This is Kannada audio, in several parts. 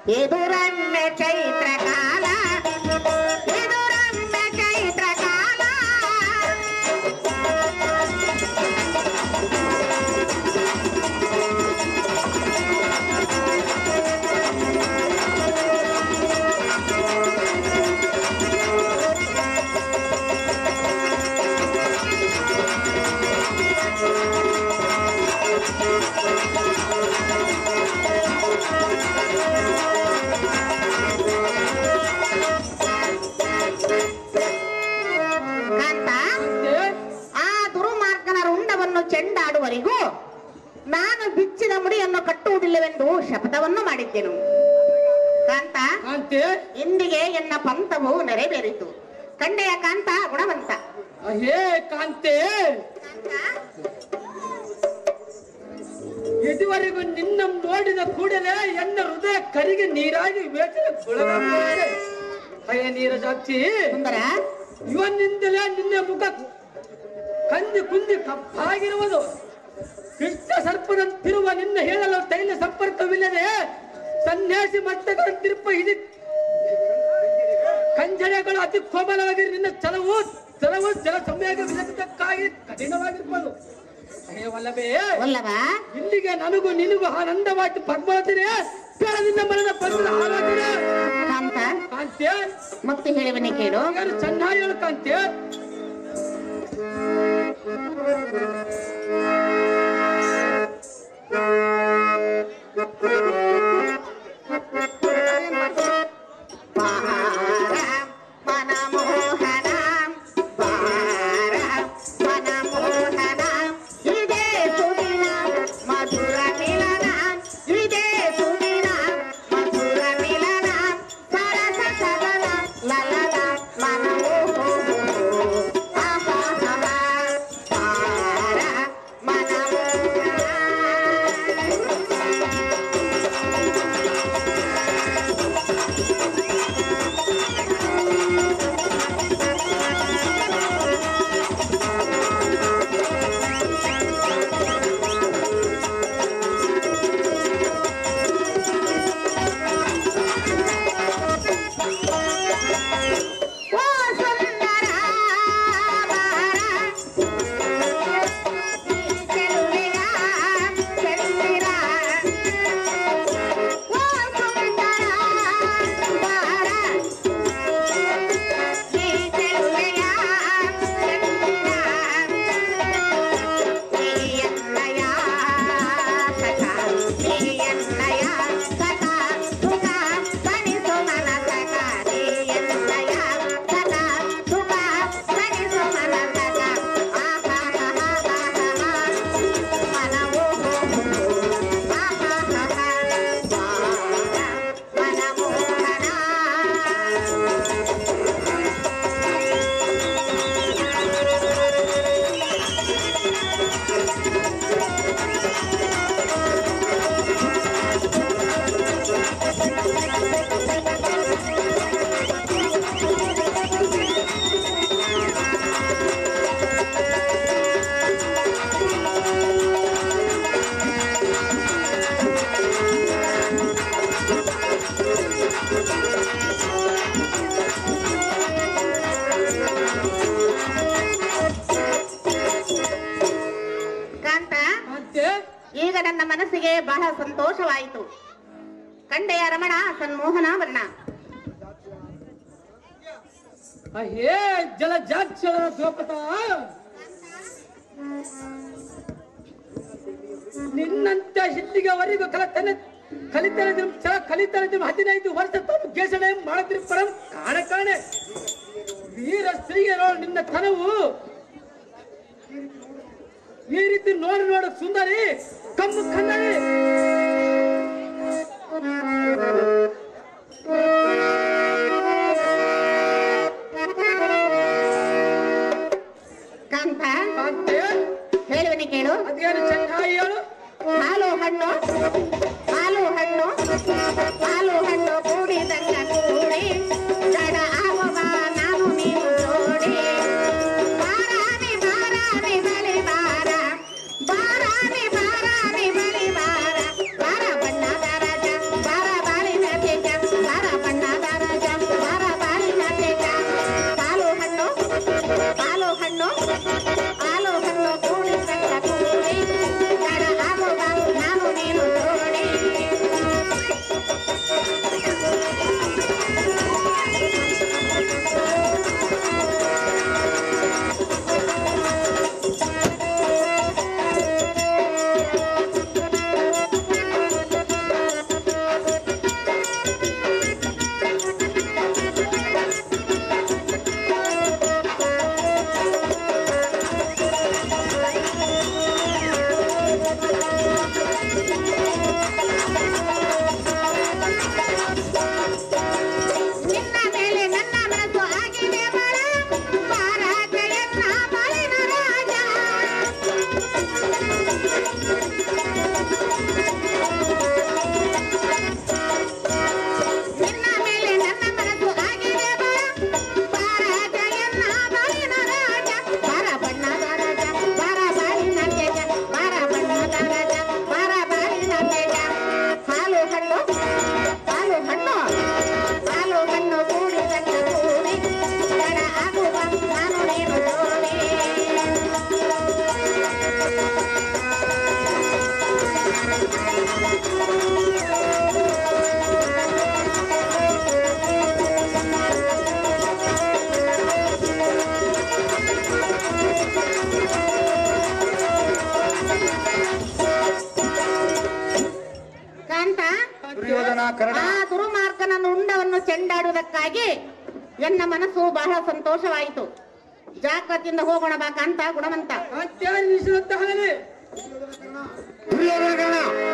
ಇದು ರಮ್ಯ ಚೈತ್ರ ಕಾಲ ಇದು ರಮ್ಯ ಚೈತ್ರ ಕಾಲ ಕಾಂತ ಆ ದುರ್ಮಾರ್ಗನ ರುಂಡವನ್ನು ಚೆಂಡಾಡುವರಿಗೂ ನಾನು ಬಿಚ್ಚಿದ ಮುಡಿಯನ್ನು ಕಟ್ಟುವುದಿಲ್ಲವೆಂದು ಶಪಥವನ್ನು ಮಾಡಿದ್ದೆನು ಕಾಂತ ಕಾಂತೆ ಇಂದಿಗೆ ಎನ್ನ ಪಂಥವು ನೆರವೇರಿತು ಕಂಡೆಯ ಕಾಂತ ಗುಣವಂತ ಹೇ ಕಾಂತೆ ಇದುವರೆಗೂ ನಿನ್ನ ನೋಡಿದ ಕೂಡಲೇ ಎನ್ನ ಹೃದಯ ಕರಿಗೆ ನೀರಾಗಿ ವೇಚನೆ ಹಯ ನೀರ ಜಾಕ್ಷಿ ಸುಂದರ ಇವನಿಂದಲೇ ನಿನ್ನ ಮುಖ ಕಂದಿ ಕುಂದಿ ಕಪ್ಪಾಗಿರುವುದು ಕೃಷ್ಣ ಸರ್ಪದಂತಿರುವ ನಿನ್ನ ಹೇಳಲು ತೈಲ ಸಂಪರ್ಕವಿಲ್ಲದೆ ಸನ್ಯಾಸಿ ಮಟ್ಟಗಳಂತಿರುವ ಇದು ಕಂಜಳೆಗಳು ಅತಿ ಕೋಮಲವಾಗಿ ನಿನ್ನ ಛಲವು ಛಲವು ಜಲ ಸಂವೇಗವಿಲ್ಲದಕ್ಕಾಗಿ ಕಠಿಣವಾಗಿರ್ಬೋದು ಅಯ್ಯವಲ್ಲವೇ ವಲ್ಲಭ ಇಲ್ಲಿಗೆ ನನಗೂ ನಿನಗೂ ಆನಂದವಾಗಿ ಪದ್ಮಾವತಿನೇ ನಿನ್ನ ಮರಣ ಪತ್ರ ಆರಾಧನೆ ಕಾಂತ ಕಾಂತ್ಯ ಮತ್ತೆ ಹೇಳುವನೆ ಕೇಳು ಹಾಗಾದ್ರೆ ಚೆನ್ನಾಗಿ ಹೇಳು ಕಾಂತ್ಯ ಬಾರ ಮನಮೋಹನ ಬಾರ ಮನಮೋಹನ ಇದೇ ಸುದಿನ ಮಧುರ ಮಿಲನ ಇದೇ ಸುದಿನ ಮಧುರ ಮಿಲನ ಸರಸ ಸದನ ಲಲನ ಮನಮೋಹ ಆಹಾಹ ಬಾರ ಮನಮೋಹನ ಓ ಸುಂದರ ಬಾರ ಚೆಲುವೆಯ ಚಂದಿರ ಓ ಸುಂದರ ಬಾರ ಈ ಚೆಲುವೆಯ ಚಂದಿರ ಈ ಎನ್ನಯ ಸಖ ಈ ಎನ್ನಯ ಸಖ ಸುಖ ಕಣಿಸು ಮನಸಕ ಈ ಎನ್ನಯ ಸಖ ಸುಖ ಕಣಿಸು ಮನಸಕ ಆಹಾಹಾಹಾಹಾಹಾ ಮನವು ಆಹಾಹಾಹಾ ಮನಮೋಹನ ಕಾಂತ ಕಾಂತ್ಯ ಈಗ ನನ್ನ ಮನಸ್ಸಿಗೆ ಬಹಳ ಸಂತೋಷವಾಯಿತು ಕಂಡೆಯ ರಮಣ ಸನ್ಮೋಹನವನ್ನ ಹೇ ಜಲ ಜಾಕ್ಷರ ದ್ರೌಪದ ನಿನ್ನಂತ ಇಲ್ಲಿಗೆವರೆಗೂ ಕಲಿತನೆ ಕಲಿತನೆ ಛಲ ಕಲಿತನೆ ಹದಿನೈದು ವರ್ಷ ತಮ್ಮ ಕೇಸಣೆ ಮಾಡಿದ್ರಿ ಪರಂ ಕಾಣ ಕಾಣೆ ವೀರ ಸ್ತ್ರೀಗೆ ನೋಡು ನಿನ್ನ ತನವು ಈ ರೀತಿ ನೋಡಿ ನೋಡ ಸುಂದರಿ ಕಮ್ಮು ಕನ್ನಡಿ ಕಾಂತ ಕಾಂತೆ ಹೇಳುವನಿ ಕೇಳು ಅದೇನು ಚೆನ್ನಾಗಿ ಹೇಳು ಹಾಲು ಹಣ್ಣು ಹಾಲು ಹಣ್ಣು ಹಾಲು ಹಣ್ಣು ಕೂಡಿದಂಗ ಕೂಡಿ ಜಡ ಆವವ ನಾನು ನೀನು ಜೋಡಿ ಬಾರಾನಿ ಬಾರಾನಿ ಬಳಿ ಬಾರ ಬಾರಾನಿ ಬಾರಾನಿ ಬಳಿ ಬಾರ ಬಾರ ಬಣ್ಣದ ರಜ ಬಾರ ಬಾಳಿನ ಚೆಂಡಾಡುವುದಕ್ಕಾಗಿ ಎನ್ನ ಮನಸ್ಸು ಬಹಳ ಸಂತೋಷವಾಯಿತು ಜಾಗ್ರತೆಯಿಂದ ಹೋಗೋಣ ಬಾ ಕಾಂತ ಗುಣವಂತ ಅತ್ಯಾಚಾರ ನಿಷೇಧವಾಗಲಿ ದುರ್ಯೋಧನ ಕರ್ಣ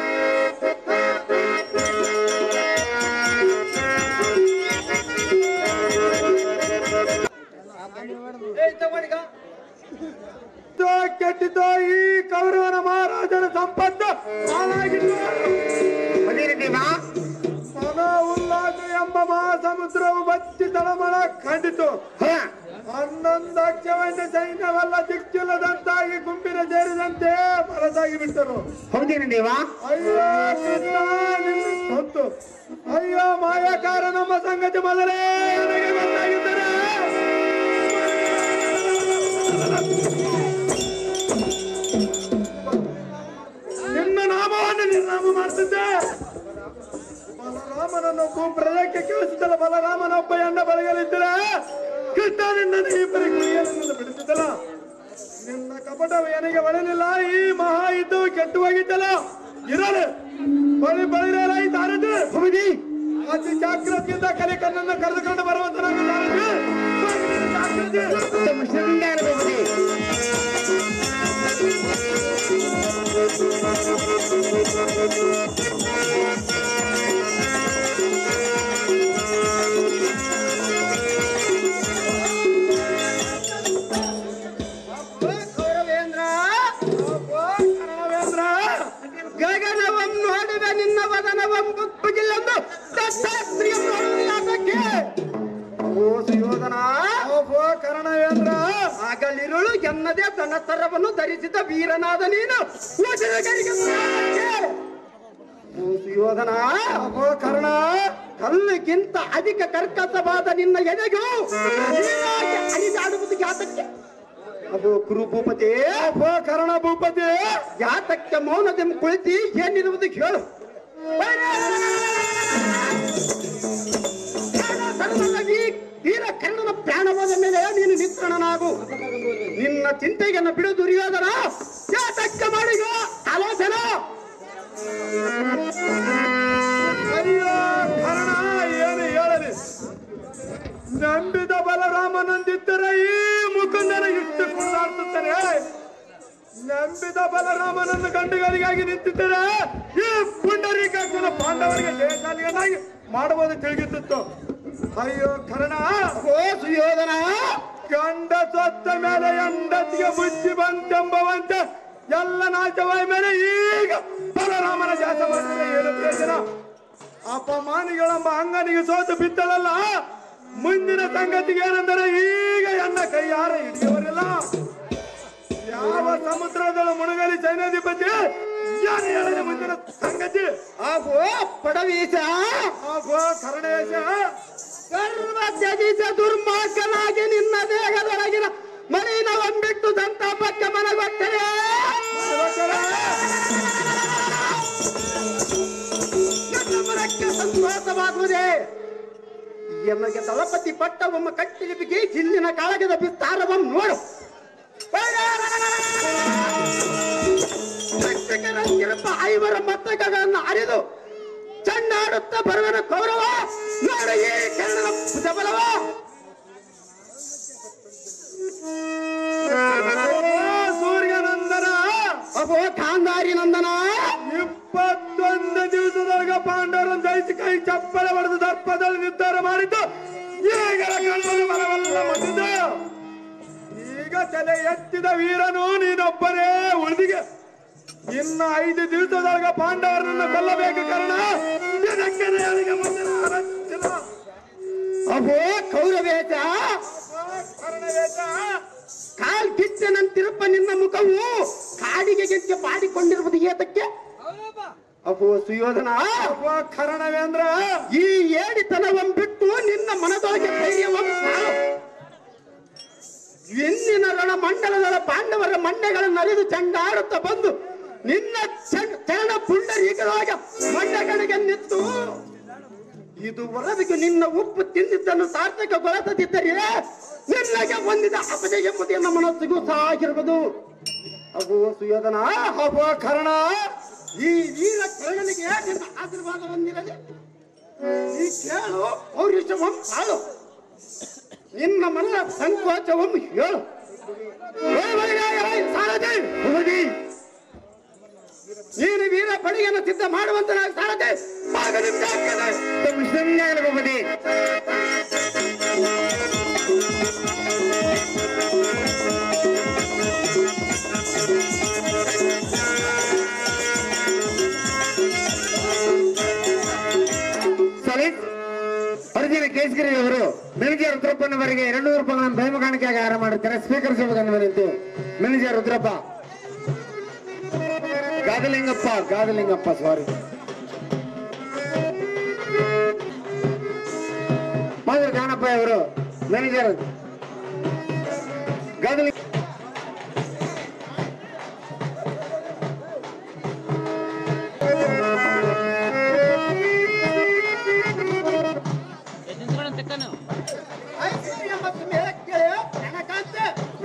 ಏ ತಗೊಳ್ಳಿಗ ಕೆಟ್ಟಿದ್ದೋ ಈ ಕೌರವನ ಮಹಾರಾಜನ ಸಂಪತ್ತು ಹಾಳಾಗಿದ್ದು ಅದೇ ದೇವ ಮನ ಉಲ್ಲಾಸ ಎಂಬ ಮಹಾಸಮುದ್ರವು ಬಚ್ಚಿ ತಳಮಳ ಕಂಡಿತು ಹ ಹನ್ನೊಂದು ಅಕ್ಷವಂತ ಸೈನ್ಯವೆಲ್ಲ ದಿಕ್ಕಿಲ್ಲದಂತಾಗಿ ಗುಂಪಿನ ಸೇರಿದಂತೆ ಬರದಾಗಿ ಬಿಟ್ಟರು ಹೌದೇನು ದೇವ ಅಯ್ಯೋ ಕೃಷ್ಣ ನಿನ್ನ ಸೊತ್ತು ಅಯ್ಯೋ ಮಾಯಾಕಾರ ನಮ್ಮ ಸಂಗತಿ ಮೊದಲೇ ನನಗೆ ಗೊತ್ತಾಗಿದ್ದರೆ ನಿನ್ನ ನಾಮವನ್ನು ನಿರ್ನಾಮ ಮಾಡ್ತಿದ್ದೆ ಬಲರಾಮನನ್ನು ಪ್ರಜಕ್ಕೆ ಕೇಳಿಸಿದ್ದಲ್ಲ ಬಲರಾಮನೊಬ್ಬ ಎಣ್ಣ ಬಲಗಲಿದ್ದರೆ ಕೃಷ್ಣನಿಂದ ಈ ಪರಿ ಕುಡಿಯಲು ಬಿಡುತ್ತಿದ್ದಲ್ಲ ನಿನ್ನ ಕಪಟವು ನನಗೆ ಒಳಲಿಲ್ಲ ಈ ಮಹಾ ಯುದ್ಧವು ಕೆಟ್ಟು ಹೋಗಿದ್ದಲ್ಲ ಇರಲು ಬಳಿ ಬಳಿರಲ್ಲ ಈ ತಾರದು ಹೌದಿ ಅತಿ ಜಾಗ್ರತೆಯಿಂದ ಕಲೆ ಕಣ್ಣನ್ನು ಕರೆದುಕೊಂಡು ಬರುವಂತ ನನಗೆ ಜಾಗ್ರತೆ. ಉತ್ತಮ ಶೃಂಗಾರ ಬಹುದೇ ಗೌರವೇಂದ್ರ ಕರ್ಣವೇಂದ್ರ ಗಗನವಂ ನೋಡಿದ ನಿನ್ನ ವದನವಂ ಬುಗ್ಗಿಲ್ಲೊಂದು ದತ್ತಾತ್ರೇಯ ನೋಡುವುದು ಯಾತಕ್ಕೆ ಓ ಸುಯೋಧನ ಓ ಕರ್ಣವೇಂದ್ರ ಆಗಲಿರುಳು ಎನ್ನದೇ ತನ್ನ ತರವನ್ನು ಧರಿಸಿದ ವೀರನಾದ ನೀನು ವಚನಗಳಿಗೆ ಪ್ರಾಣಕ್ಕೆ. ಓ ಸುಯೋಧನ ಓ ಕರ್ಣ ಕಲ್ಲಿಗಿಂತ ಅಧಿಕ ಕರ್ಕಸವಾದ ನಿನ್ನ ಎದೆಗೂ ನೀನಾಗಿ ಅಣಿದಾಡುವುದು ಯಾತಕ್ಕೆ ಅದು ಕುರುಭೂಪತಿ ಓ ಕರ್ಣ ಭೂಪತಿ ಯಾತಕ್ಕೆ ಮೌನದೆಂ ಕುಳಿತಿ ಏನಿರುವುದು ಹೇಳು ಪ್ರಾಣಧರ್ಮವಾಗಿ ವೀರ ಕರ್ಣನ ಪ್ರಾಣವಾದ ಮೇಲೆ ನೀನು ನಿತ್ರಣನಾಗು ನಿನ್ನ ಚಿಂತೆಯನ್ನು ಬಿಡು ದುರ್ಯೋಧನ ಯಾತಕ್ಕೆ ಮಾಡಿಗ ಆಲೋಚನ ಅಯ್ಯೋ ಕರ್ಣ ಏನು ಹೇಳಲಿ ನಂಬಿದ ಬಲರಾಮನಂದಿದ್ದರೆ ಈ ಮುಕುಂದನ ಇಷ್ಟು ಕುಣಿದಾಡ್ಸುತ್ತಾನೆ ನಂಬಿದ ಬಲರಾಮನನ್ನು ಗಂಡುಗಳಿಗಾಗಿ ನಿಂತಿದ್ದರೆ ಈ ಪುಂಡರೀಕಾಕ್ಷನ ಪಾಂಡವರಿಗೆ ಜಯಶಾಲಿಯನ್ನಾಗಿ ಮಾಡಬಹುದು ತಿಳಿಗಿತ್ತು ಅಯ್ಯೋ ಕರ್ಣ ಓ ಸುಯೋಧನ ಗಂಡ ಸತ್ತ ಮೇಲೆ ಹೆಂಡತಿಗೆ ಬುದ್ಧಿ ಬಂತೆಂಬವಂತೆ ಎಲ್ಲ ನಾಶವಾದ ಮೇಲೆ ಈಗ ಬಲರಾಮನ ಜಾತ ಮಾಡಿದ್ರೆ ಏನು ಪ್ರಯೋಜನ ಅಪಮಾನಿಗಳೆಂಬ ಅಂಗನಿಗೆ ಸೋತು ಬಿದ್ದಳಲ್ಲ ಮುಂದಿನ ಸಂಗತಿಗೆ ಏನೆಂದರೆ ಈಗ ಎನ್ನ ಕೈಯಾರ ಹಿಡಿಯುವರಿಲ್ಲ ಯಾವ ಸಮುದ್ರದಳು ಮುಳುಗಲಿ ಸೈನ್ಯಾಧಿಪತಿ ಏನು ಹೇಳಲಿ ಮುಂದಿನ ಸಂಗತಿ ಆಗೋ ಪಡವೀಸ ಆಗೋ ಕರ್ಣೇಶ ಸರ್ವ ತ್ಯಜಿಸ ದುರ್ಮಾರ್ಗನಾಗಿ ನಿನ್ನ ದೇಹದೊಳಗಿನ ಮಲಿನವಂಬಿಟ್ಟು ಸಂತಾಪಕ್ಕೆ ಮನಗೊಟ್ಟರೆ ನನ್ನ ಮನಕ್ಕೆ ಸಂತೋಷವಾಗುವುದೇ ಎಮಗೆ ದಳಪತಿ ಪಟ್ಟವಮ್ಮ ಕಟ್ಟಿಗೆ ಬಿಗಿ ಜಿಲ್ಲಿನ ಕಾಳಗದ ವಿಸ್ತಾರವಂ ನೋಡು ರಕ್ಷಕರಂತಿರುವ ಐವರ ಮಸ್ತಕಗಳನ್ನು ಅರಿದು ಚಂಡಾಡುತ್ತಾ ಬರುವನ ಕೌರವ ನೋಡು ಈ ಕರ್ಣನ ಭುಜಬಲವ ಸೂರ್ಯನಂದನ ಅಹೋ ಕಾಂದಾರಿ ನಂದನ ಇಪ್ಪತ್ತೊಂದು ದಿವಸದೊಳಗ ಪಾಂಡವರನ್ನು ಜಯಿಸಿ ಕೈ ಚಪ್ಪಲ ಹೊಡೆದು ದರ್ಪದಲ್ಲಿ ನಿರ್ಧಾರ ಮಾಡಿದ್ದು ಈಗ ಕಣ್ಣಲ್ಲಿ ಮರವೆಲ್ಲ ಬಂದಿದ್ದು ಈಗ ತಲೆ ಎತ್ತಿದ ವೀರನು ನೀನೊಬ್ಬರೇ ಉಳಿದಿಗೆ ಇನ್ನ ಐದು ದಿವಸದೊಳಗ ಪಾಂಡವರನ್ನು ಕೊಲ್ಲಬೇಕು ಕಾರಣ ಇದಕ್ಕೆ ನನಗೆ ಮುಂದಿನ ಆಲೋಚನೆ. ಅಹೋ ಕೌರವೇಶ ಕಾರಣವೇಶ? ಕಾಲ್ ಕಿಚ್ಚನಂತಿರುಪ ನಿನ್ನ ಮುಖವು ಕಾಡಿಗೆ ಗೆಜ್ಜೆ ಪಾಡಿಕೊಂಡಿರುವುದು ಏತಕ್ಕೆ ಅಹೋ ಸುಯೋಧನ ಅಪ್ಪ ಕರ್ಣವೇಂದ್ರ ಈ ಏಡಿತನವಂ ಬಿಟ್ಟು ನಿನ್ನ ಮನದೊಳಗೆ ಧೈರ್ಯವಂ ಸಾರು. ಎನ್ನಿನ ರಣ ಮಂಡಲದ ಪಾಂಡವರ ಮಂಡೆಗಳನ್ನು ಅರಿದು ಚಂಡಾಡುತ್ತಾ ಬಂದು ನಿನ್ನ ಚ- ಚರಣ ಪುಂಡರೀಕರಾಗ ಮಂಡಗಳಿಗೆ ನಿಂತು ಇದುವರೆಗೂ ನಿನ್ನ ಉಪ್ಪು ತಿಂದಿದ್ದನ್ನು ಸಾರ್ಥಕಗೊಳಿಸದಿದ್ದರೆ ನಿನ್ನಗೆ ಹೊಂದಿದ ಅಪಜಯ ಎಂಬುದು ನಮ್ಮ ಮನಸ್ಸಿಗೂ ಸಹ ಆಗಿರುವುದು ಅಗೋ ಸುಯೋಧನ ಅಪ್ಪ ಕರ್ಣ ಈ ವೀರ ಕರ್ಣನಿಗೆ ನಿನ್ನ ಆಶೀರ್ವಾದ ಹೊಂದಿರಲಿ ನೀ ಕೇಳು ಪೌರುಷವಂ ಆಳು ನಿನ್ನ ಮನದ ಸಂಕೋಚವಂ ಹೇಳು ಏ ಮಗನೇ, ಏ ಸಾರಥಿ, ಭೂಪತಿ, ನೀನು ವೀರ ಪಡೆಯನ್ನು ಸಿದ್ಧ ಮಾಡುವಂತ ಸಾರಥಿ ಭಾಗದಿಂದ ಹಾಕಿದೆ. ಮಿಶ್ರಲಿಂಗಾಯನ ಭೂಪತಿ ಸಲೀತ್ ಅರ್ಜುನ ಕೇಸಗಿರಿ ಅವರು ಮೆಣಜಿಯ ರುದ್ರಪ್ಪನವರಿಗೆ ಎರಡು ನೂರು ರೂಪಾಯಿಗಳನ್ನು ದೈವ ಕಾಣಿಕೆಯಾಗಿ ಆಹಾರ ಮಾಡುತ್ತಾರೆ ಸ್ವೀಕರಿಸಬೇಕಂತ ವಿನಂತಿ ಮೆಣಜಿಯ ರುದ್ರಪ್ಪ ಗಾದಲಿಂಗಪ್ಪ ಗಾದಲಿಂಗಪ್ಪ ಸಾರಿ ಮಾದರಿ ಗಾನಪ್ಪ ಅವರು ಮ್ಯಾನೇಜರ್ ಗಾದಲಿ ಐದು ಎಂಬತ್ತು ಮೇಲಕ್ಕೆ ನನಗಂತ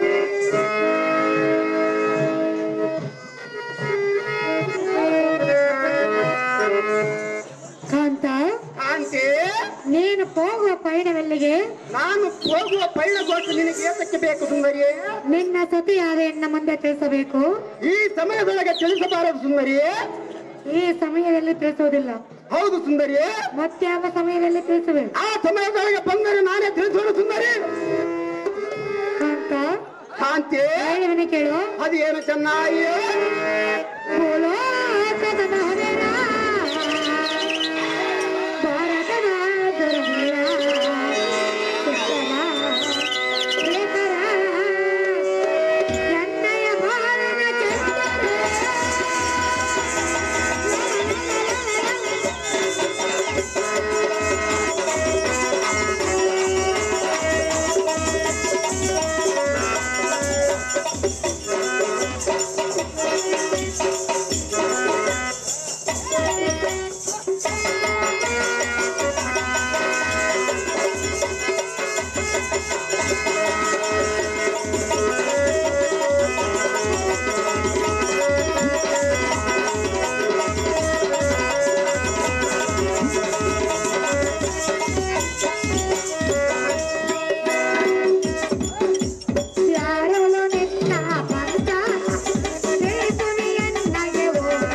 ಕಾಂತ ಕಾಂತಿ ನೀನು ಹೋಗುವ ಪಯಣವೆಲ್ಲಿಗೆ ನಾನು ಹೋಗುವ ಪೈಳಗೋಟು ನಿನಗೆ ಏತಕ್ಕೆ ಬೇಕು ಸುಂದರಿಯೇ ನಿನ್ನ ಸತಿಯಾದ ಎನ್ನ ಮುಂದೆ ತಿಳಿಸಬೇಕು ಈ ಸಮಯದೊಳಗೆ ತಿಳಿಸಬಾರದು ಸುಂದರಿಯೇ ಈ ಸಮಯದಲ್ಲಿ ತಿಳಿಸುವುದಿಲ್ಲ ಹೌದು ಸುಂದರಿಯೇ ಮತ್ಯಾವ ಸಮಯದಲ್ಲಿ ತಿಳಿಸಬೇಕು ಆ ಸಮಯದೊಳಗೆ ಬಂದರೆ ನಾನೇ ತಿಳಿಸೋಣ ಸುಂದರಿ ಕಾಂತ ಕಾಂತಿ ಹೇಳುವನೆ ಕೇಳು ಅದೇನು ಚೆನ್ನಾಗಿ ಬೋಲೋ ಕದನ ಹರೇನ, ಭಾರತದ ದುರ್ವೀರ, ಕೃಷ್ಣನ ಶೇಖರ, ಎಣ್ಣೆಯ ಬಾಲನ ಚಂದನ. ಯಾರವಳು ನಿನ್ನ ಭಕ್ತ, ತಿಳಿಸುವೆಯನ್ನಗೆ ಓಡ.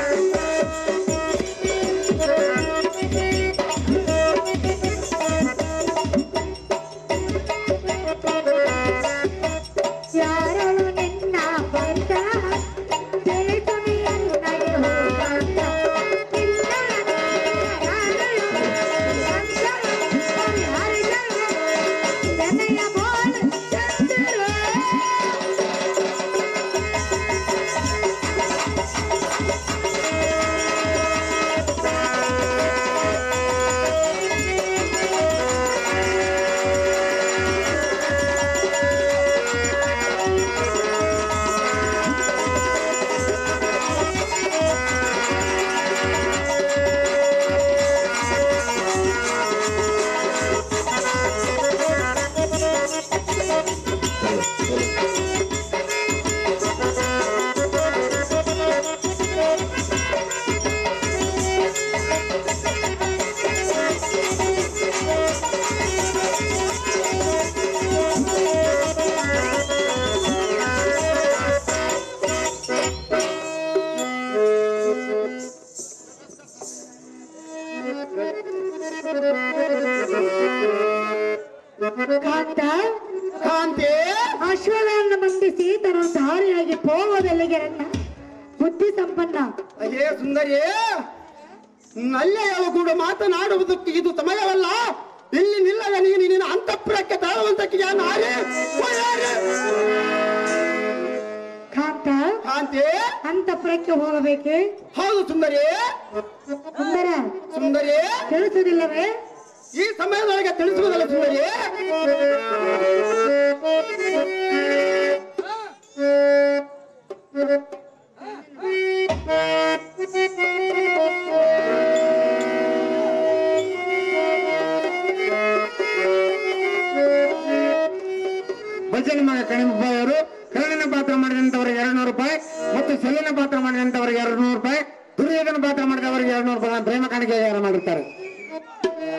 ಯಾರಳು ನಿನ್ನ ಬಂದ ತಿಳಿಸುವೆಯನ್ನಗೆ ಹೋಗಾಂತ. ನಿನ್ನ ಯಾರಳು ಬಂದ ಪರಿಹರಿಸಲು ಎದೆಯ ಬೋಲ್ ಚಂದಿರು. ಕಾಂತ ಕಾಂತಿ ಅಶ್ವಗಳನ್ನು ಬಂಧಿಸಿ ತನ್ನ ದಾರಿಯಾಗಿ ಹೋಗೋದೆಲ್ಲಿಗೆ ನನ್ನ ಬುದ್ಧಿ ಸಂಪನ್ನ ಅಯ್ಯೇ ಸುಂದರಿ ನಲ್ಲೆಯವ ಕೂಡ ಮಾತನಾಡುವುದಕ್ಕೆ ಇದು ಸಮಯವಲ್ಲ ಇಲ್ಲಿ ನಿಲ್ಲದ ನೀನು ನಿನ್ನ ಅಂತಃಪುರಕ್ಕೆ ತಾಳುವಂತಕ್ಕೆ ಯಾರು ಆರೆ? ಓ ಯಾರು? ಕಾಂತ ಕಾಂತಿ ಅಂತಃಪುರಕ್ಕೆ ಹೋಗಬೇಕೆ ಹೌದು ಸುಂದರಿ ಸುಂದರ ಸುಂದರಿ ತಿಳಿಸುವುದಿಲ್ಲವೇ ಈ ಸಮಯದೊಳಗೆ ತಿಳಿಸುವುದಲ್ಲ ಸುಂದರಿ ಭಜನೆ ಮಗ ಕಣಿಮಪ್ಪ ಅವರು ಕರ್ಣನ ಪಾತ್ರ ಮಾಡಿದಂತವರಿಗೆ ಎರಡು ನೂರು ರೂಪಾಯಿ ಮತ್ತು ಸೆಲ್ಲಿನ ಪಾತ್ರ ಮಾಡಿದಂತವರಿಗೆ ಎರಡು ನೂರು ರೂಪಾಯಿ ದುರ್ಯೋಧನ ಪಾತ್ರ ಮಾಡಿದವರಿಗೆ ಎರಡು ನೂರು ರೂಪಾಯಿ ಪ್ರೇಮ ಕಾಣಿಕೆ ಮಾಡಿರ್ತಾರೆ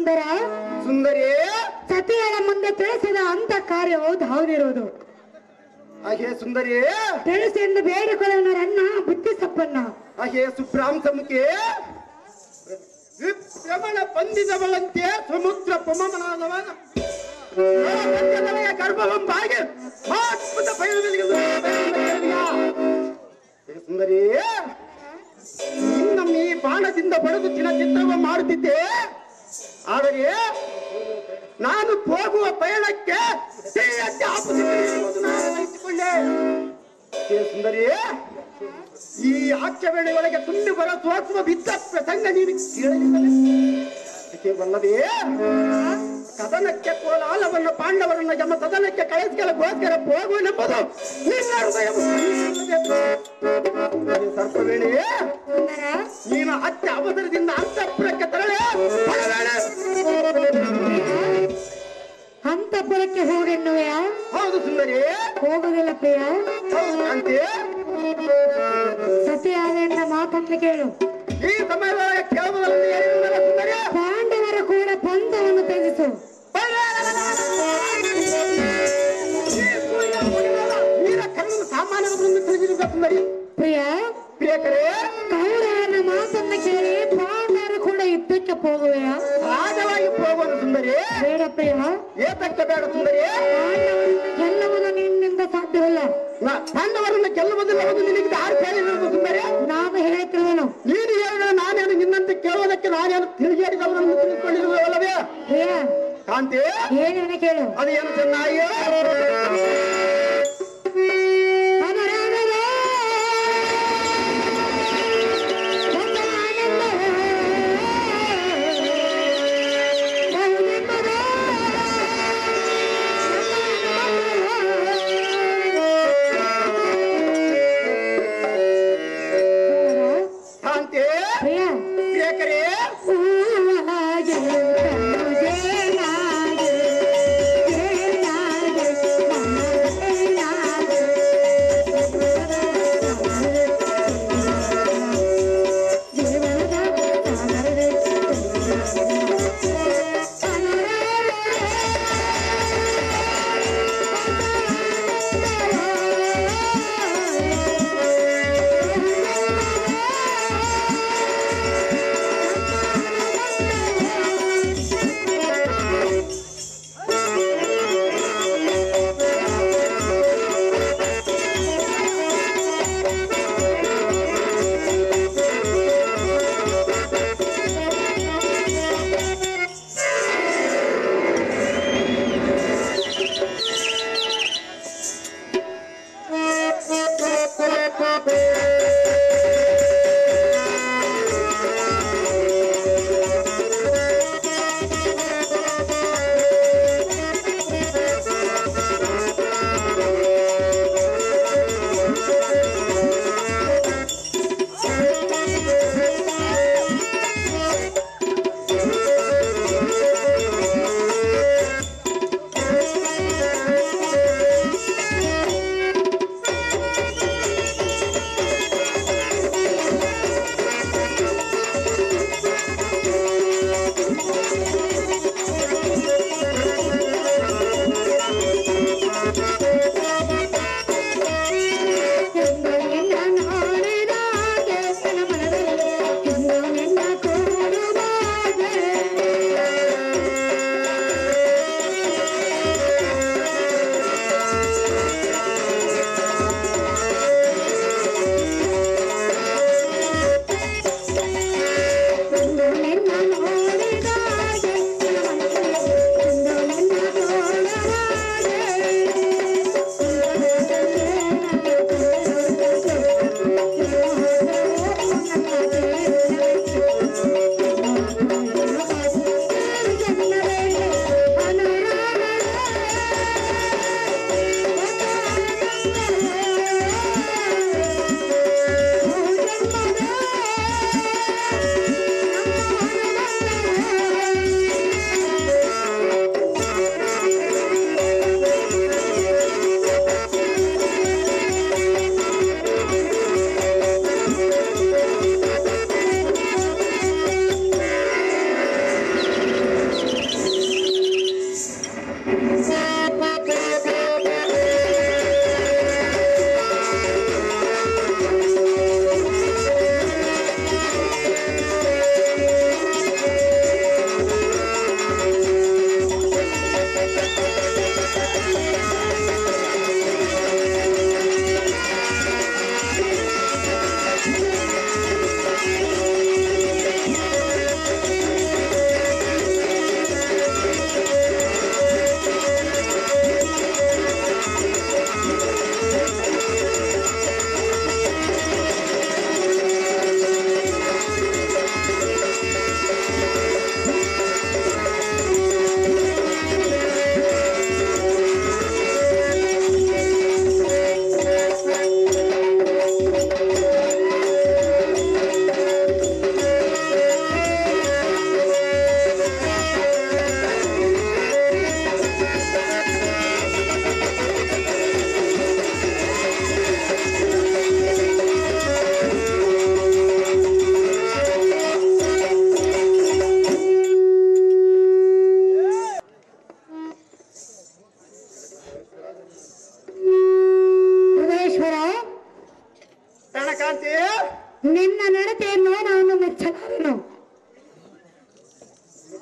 ಸುಂದರ ಸುಂದರಿ ಸತಿಯಳ ಮುಂದೆ ತಿಳಿಸಿದ ಅಂತ ಕಾರ್ಯವು ಧಾವದಿರುವುದು ಅಹೇ ಸುಂದರಿ ತಿಳಿಸಿ ಎಂದು ಬೇಡಿಕೊಳ್ಳುವನರನ್ನ ಬುದ್ಧಿ ಸಪ್ಪನ್ನ ಅಹೇ ಸುಬ್ರಾಂಸಮುಖಿ ವಿಪ್ರಮಣ ಬಂದಿದವಳಂತೆ ಸಮುದ್ರ ಪಮಮನಾದವನ ಗರ್ಭವಂಬಾಗಿ ಅದ್ಭುತ ಬಯಲುಗಳಿಗೆ ಸುಂದರಿ ಇನ್ನೊಮ್ಮೆ ಈ ಬಾಣದಿಂದ ಬಡದು ಚಿನ್ನ ಚಿತ್ರವ ಮಾಡುತ್ತಿದ್ದೆ ಆದರೆ ನಾನು ಹೋಗುವ ಪಯಣಕ್ಕೆ ಸಿಹಿಯಂತೆ ಆಪುತ್ತಿದ್ದೆ ಎಂಬುದು ನಾನು ಅರಿತುಕೊಂಡೆ ಹೇ ಸುಂದರಿ ಈ ಆಖ್ಯ ವೇಳೆಯೊಳಗೆ ತುಂಬಿ ಬರೋ ಸೋಸುವ ಬಿದ್ದ ಪ್ರಸಂಗ ನೀನು ಕೇಳಲಿಲ್ಲವೇ ಕೇವಲ್ಲವೇ ಕದನಕ್ಕೆ ಕೋಲಾಲವನ್ನು ಪಾಂಡವರನ್ನ ನಮ್ಮ ಸದನಕ್ಕೆ ಕಳಿಸಿಕೊಳ್ಳಗೋಸ್ಕರ ಹೋಗುವನೆಂಬುದು ನಿನ್ನ ಹೃದಯ ಸರ್ಪವೇಣಿ ಸುಂದರ ನೀನು ಅತ್ಯ ಅವಸರದಿಂದ ಅಂತಃಪುರಕ್ಕೆ ತರಲೇ ಅಂತಪುರಕ್ಕೆ ಹೋಗೆನ್ನುವೆಯ ಹೌದು ಸುಂದರಿ ಹೋಗುದಿಲ್ಲ ಪ್ರಿಯ ಹೌದು ಕಾಂತಿ ಸತಿಯಾದ ಎನ್ನ ಮಾತನ್ನು ಕೇಳು ಈ ಸಮಯದೊಳಗೆ ಕೇಳುವುದರಲ್ಲಿ ಏನಿರುವುದಿಲ್ಲ ಸುಂದರಿ ಪಾಂಡವರ ಕೂಡ ಪಂಥವನ್ನು ತ್ಯಜಿಸು ವೀರ ಕರ್ಣನ ಸಾಮಾನ್ಯಗಳನ್ನು ತಿಳಿದಿರುವ ಸುಂದರಿ ಪ್ರಿಯ ಪ್ರಿಯಕರೇ ಕೌರವನ ಮಾತನ್ನು ಕೇಳಿ ಪಾಂಡವರು ಕೂಡ ಯುದ್ಧಕ್ಕೆ ಹೋಗುವೆಯ ಸಹಜವಾಗಿ ಹೋಗುವ ಸುಂದರಿ ಬೇಡ ಪ್ರಿಯ ಏತಕ್ಕೆ ಬೇಡ ಸುಂದರಿ ಪಾಂಡವರನ್ನು ಗೆಲ್ಲುವುದು ನಿನ್ನಿಂದ ಸಾಧ್ಯವಿಲ್ಲ ನಾ- ಪಾಂಡವರನ್ನು ಗೆಲ್ಲುವುದಿಲ್ಲ ಒಂದು ನಿನಗೆ ಯಾರು ಕೇಳಿರೋದು ಸುಂದರಿ ನಾನು ಹೇಳ್ತಿರುವೆನು ನೀನು ಹೇಳಿದ್ರೆ ನಾನೇನು ನಿನ್ನಂತೆ ಕೇಳುವುದಕ್ಕೆ ನಾನೇನು ತಿರುಗೇಡಿದವರನ್ನು ತಿಳಿದುಕೊಂಡಿರುವಲ್ಲವೇ ಪ್ರಿಯ ಕಾಂತಿ ಏನೇನು ಕೇಳು ಅದೇನು ಚೆನ್ನಾಗಿ ಅನುರಾಗದ ಒಂದು ಆನಂದ ಬಹುನೆಮ್ಮದ ಕಾಂತಿ ಪ್ರಿಯ ಪ್ರಿಯಕರೇ ಹೂವಾಗಿ ಕಣ್ಣು ಜೇನಾಗಿ ಜೇನಾಗಿ ನನ್ನ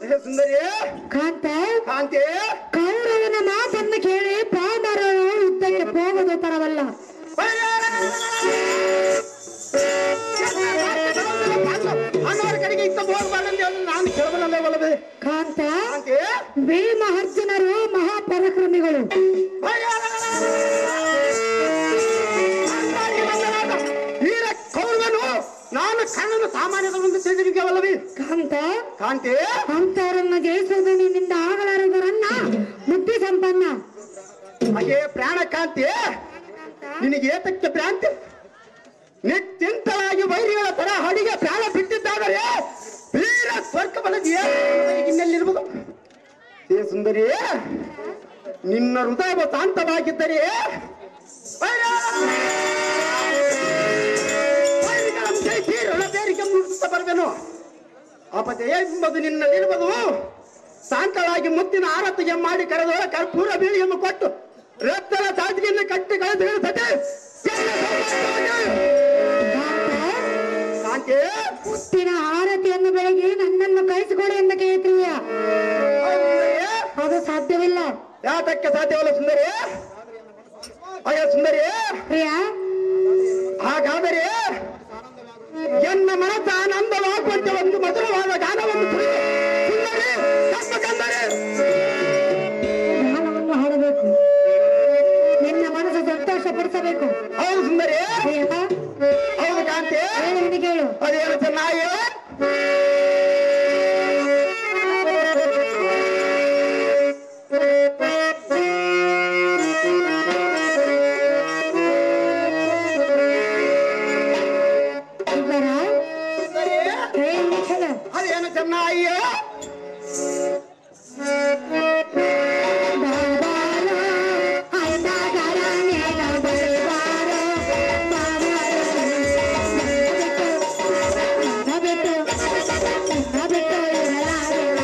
ಹೇ ಸುಂದರಿ ಕಾಂತ ಕಾಂತಿ ಕೌರವನ ಮಾತನ್ನು ಕೇಳಿ ಪಾಂಡವರು ಯುದ್ಧಕ್ಕೆ ಹೋಗೋದು ತರವಲ್ಲ ಅನ್ನೋರ ಕಡೆಗೆ ಇತ್ತ ಹೋಗ್ಬಾರ್ದಂತ ಹೇಳಿ ನಾನು ಕೇಳಬಲ್ಲೇ ಒಲ್ಲದೆ ಕಾಂತ ಕಾಂತಿ ಭೀಮ ಅರ್ಜುನರು ಮಹಾಪರಾಕ್ರಮಿಗಳು ವೀರ ಕೌರವನು ನಾನು ಕಣ್ಣನ್ನು ಸಾಮಾನ್ಯದ ಮುಂದೆ ತಿಳಿದಿರಿಕೆವಲ್ಲವೇ ಕಾಂತ ಕಾಂತಿ ಅಂತವರನ್ನ ಜಯಿಸುವುದು ನಿನ್ನಿಂದ ಆಗಲಾರದರನ್ನ ಬುದ್ಧಿ ಸಂಪನ್ನ ಹಾಗೆ ಪ್ರಾಣ ಕಾಂತಿ ನಿನಗೆ ಏತಕ್ಕೆ ಭ್ರಾಂತಿ ನಿತ್ಯಂತರಾಗಿ ವೈರಿಗಳ ತರ ಹಡಿಗೆ ಪ್ರಾಣ ಬಿಟ್ಟಿದ್ದಾದರೆ ವೀರ ಸ್ವರ್ಗ ಬಲದ ಇನ್ನೆಲ್ಲಿರ್ಬೋದು ಏ ಸುಂದರಿ ನಿನ್ನ ಹೃದಯ ಶಾಂತವಾಗಿದ್ದರೆ ವೈರ- ವೈರಿಗಳನ್ನು ಜಯಿಸಿ ರಣಬೇರಿಕೆ ಮುಗಿಸುತ್ತಾ ಬರುವೆನು ಅಪಜಯ ಎಂಬುದು ನಿನ್ನಲ್ಲಿರುವುದು ಶಾಂತವಾಗಿ ಮುತ್ತಿನ ಆರತಿಗೆ ಮಾಡಿ ಕರೆದವರ ಕರ್ಪೂರ ಬೀಳಿಯನ್ನು ಕೊಟ್ಟು ರಕ್ತದ ಸಾಧಿಗೆಯನ್ನು ಕಟ್ಟಿ ಕಳೆದು ಸತಿ ಕಾಂತಿ ಮುತ್ತಿನ ಆರತಿಯನ್ನು ಬೆಳಗಿ ನನ್ನನ್ನು ಕಳಿಸಿಕೊಡಿ ಎಂದು ಕೇಳ್ತೀಯ ಸುಂದರಿ, ಅದು ಸಾಧ್ಯವಿಲ್ಲ ಯಾತಕ್ಕೆ ಸಾಧ್ಯವಲ್ಲ ಸುಂದರಿ ಅಯ್ಯ ಸುಂದರಿ ಪ್ರಿಯ ಹಾಗಾದರೆ ಎನ್ನ ಮನಸ್ಸ ಆನಂದವಾಗುವಂತೆ ಒಂದು ಮಧುರವಾದ ಗಾನವನ್ನು ಕುರಿತು ಸುಂದರಿ ತಪ್ಪಕಂದರೆ ಗಾನವನ್ನು ಹಾಡಬೇಕು ನಿನ್ನ ಮನಸ್ಸು ಸಂತೋಷ ಪಡಿಸಬೇಕು ಹೌದು ಸುಂದರಿ ಪ್ರಿಯ ಹೌದು ಕಾಂತಿ ಹೇಳಿ ಕೇಳು ಅದೇನು ಚೆನ್ನಾಗಿ ಇವರ ಹೇಳಿ ಕೇಳು ಅದೇನು ಚೆನ್ನಾಗಿ ಬಾಬಾರೋ, ಐದಾಗರ ನೇರ ಬಳಿವಾರೋ, ಬಾಬಾರೋ, ನನ್ನ ಬಿಟ್ಟು, ನನ್ನ ಬಿಟ್ಟು ಇರಲಾರಿಲ್ಲ.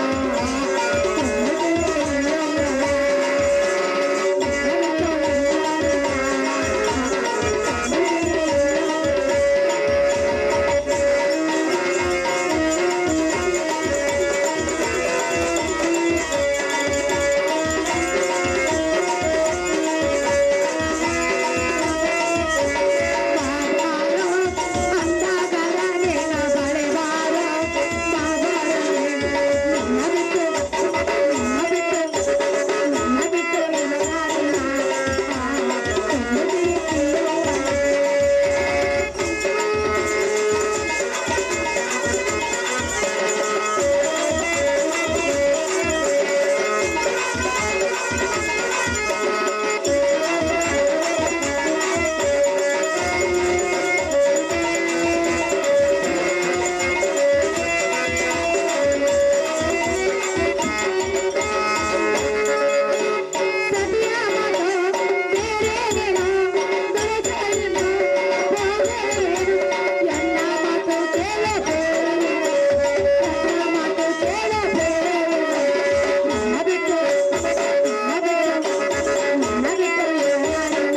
ಬಾಬಾರೋ, ಅಂದಾಗರ ನೇರ ಬಳಿವಾರೋ, ಬಾಬಾರೋ, ನನ್ನ ಬಿಟ್ಟು, ನನ್ನ ಬಿಟ್ಟು, ನನ್ನ ಬಿಟ್ಟು ಇರಲಾರಿಲ್ಲ. ಸತಿಯ ಮಾತು ಬೇರೇನೇನೋ ಬೆಳಕೇನೇನೋ ಹೋಗೇನೇನೋ ಎಲ್ಲ ಮಾತು ಕೇಳಬೇಡ ಎಲ್ಲ ಮಾತು ಕೇಳಬೇಡ ನನ್ನ ಬಿಟ್ಟು ನನ್ನ ಬಿಟ್ಟು ನನ್ನ ಬಿಟ್ಟು ಇರಲಾರಿಲ್ಲ.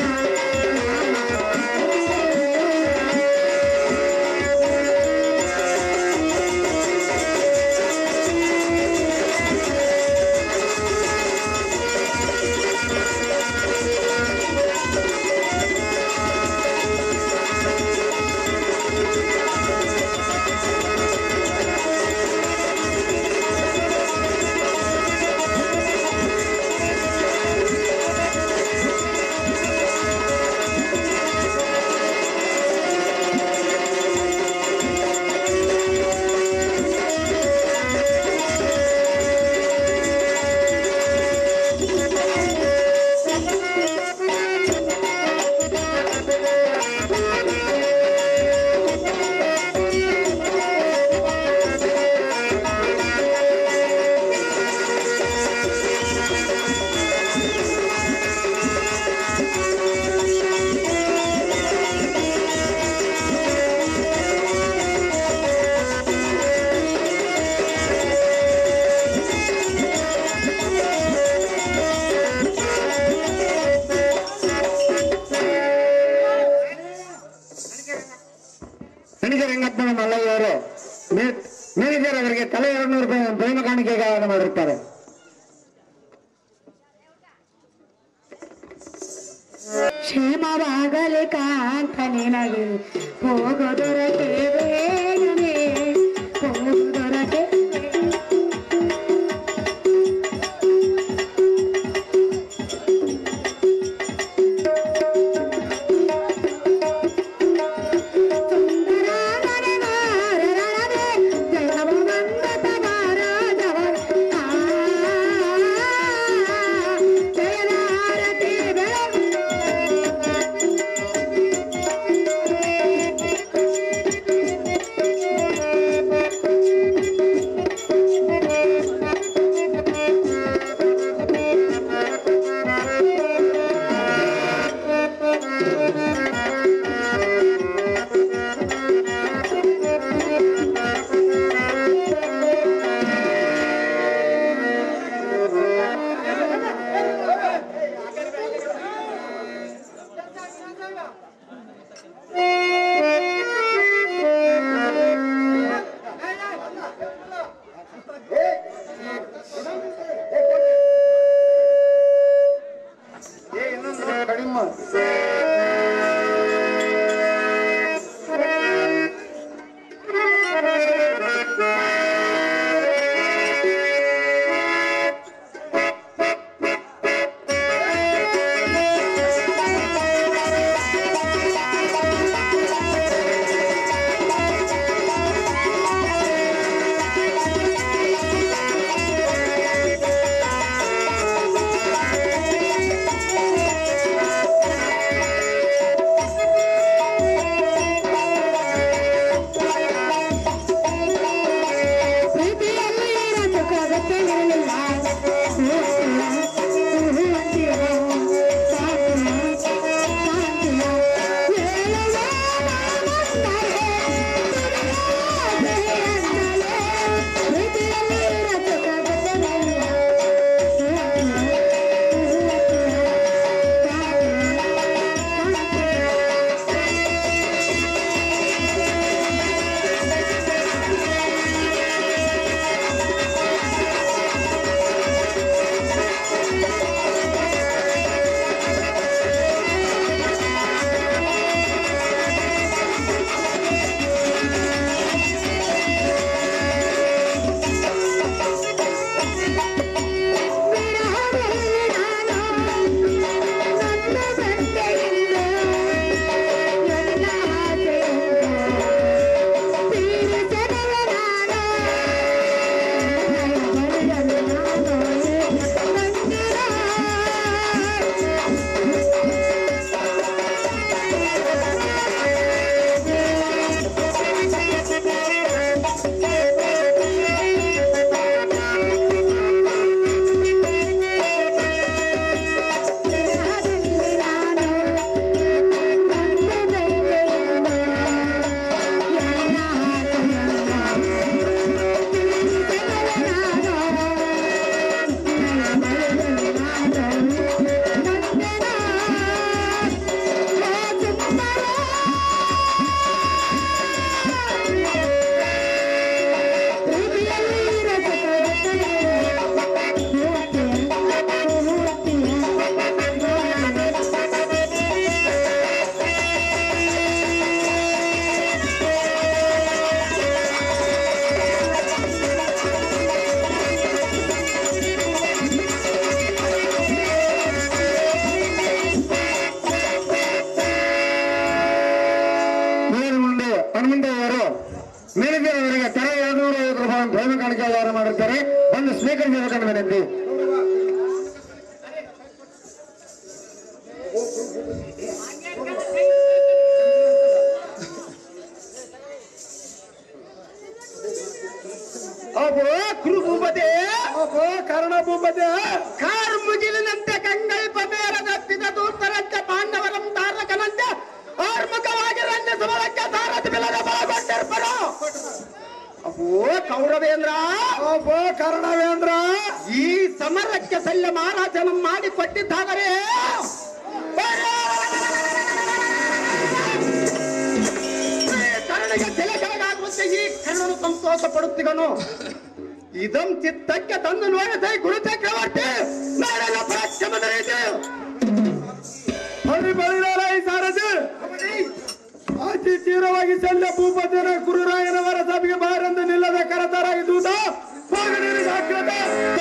ರಂಗಪ್ಪನ ಮಲ್ಲಯ್ಯ ಅವರು ಮೇನೇಜರ್ ಅವರಿಗೆ ತಲೆ ಎರಡು ನೂರು ರೂಪಾಯಿ ಭೀಮ ಕಾಣಿಕೆ ಗಾಯನ ಮಾಡಿರ್ತಾರೆ ಕ್ಷೇಮವಾಗಲಿ ಕಾಂತ ನಿನಗೆ ಹೋಗುದೊರಕೆ ಬೇಗನೆ ಹೋಗುದೊರಕೆ ಕಡಿಮೆ ಪ್ರೀತಿಯಲ್ಲಿ ಇರಬೇಕಾಗತ್ತೆ ಇರಲಿಲ್ಲ ಮೇಲ್ಮುಂಡೆ ಹನುಮಂತಯ್ಯವರು ಮೇಲಿದ್ದ ಅವರಿಗೆ ತರ ಎರಡ್ನೂರ ಐವತ್ತು ರೂಪಾಯಿ ಪ್ರೇಮ ಕಾಣಿಕೆ ವ್ಯವಹಾರ ಮಾಡಿರ್ತಾರೆ ಒಂದು ಸ್ವೀಕರಿಸಬೇಕಂತ ವಿನಂತಿ ಅಬ್ಬೋ ಕುರುಭೂಪತೆ ಅಬ್ಬೋ ಕರ್ಣ ಭೂಪತಿ ಕಾರು ಮುಗಿಲಿನಂತೆ ಕಂಗಲ್ಪ ಬೇರದತ್ತಿದ ದೂತರಂತೆ ಪಾಂಡವರಂ ತಾರಕನಂತೆ ಆರ್ಮುಖವಾಗಿ ರಂಗ ಸುಮಲಕ್ಕೆ ಸಾರಥಿ ಬಿಲ್ಲದ ಬಲಗೊಂಡಿರ್ಪರು ಅಬ್ಬೋ ಕೌರವೇಂದ್ರ ಅಬ್ಬೋ ಕರ್ಣವೇಂದ್ರ ಈ ಸಮರಕ್ಕೆ ಶಲ್ಯ ಮಹಾರಾಜನ ಮಾಡಿ ಕೊಟ್ಟಿದ್ದಾದರೆ ಕರ್ಣಗೆ ತಲೆ ಕೆಳಗಾಗುವಂತೆ ಈ ಕರ್ಣನು ಸಂತೋಷ ಪಡುತ್ತಿಗನು ಇದಂ ಚಿತ್ತಕ್ಕೆ ತಂದು ನೋಡದೆ ಗುರು ಚಕ್ರವರ್ತಿ ನಾಳೆಲ್ಲ ಪರಾಕ್ರಮದ ರೀತಿ ಹರಿ ಬಳಿದಾರ ಈ ಸಾರಥಿ ಅತಿ ತೀವ್ರವಾಗಿ ಶಲ್ಯ ಭೂಪತಿಯರ ಗುರುರಾಯನವರ ಸಭೆಗೆ ಬಾರೆಂದು ನಿಲ್ಲದ ಕರತರಾಗಿ ದೂತ ಹೋಗಲಿರಿ ಜಾಗ್ರತೆ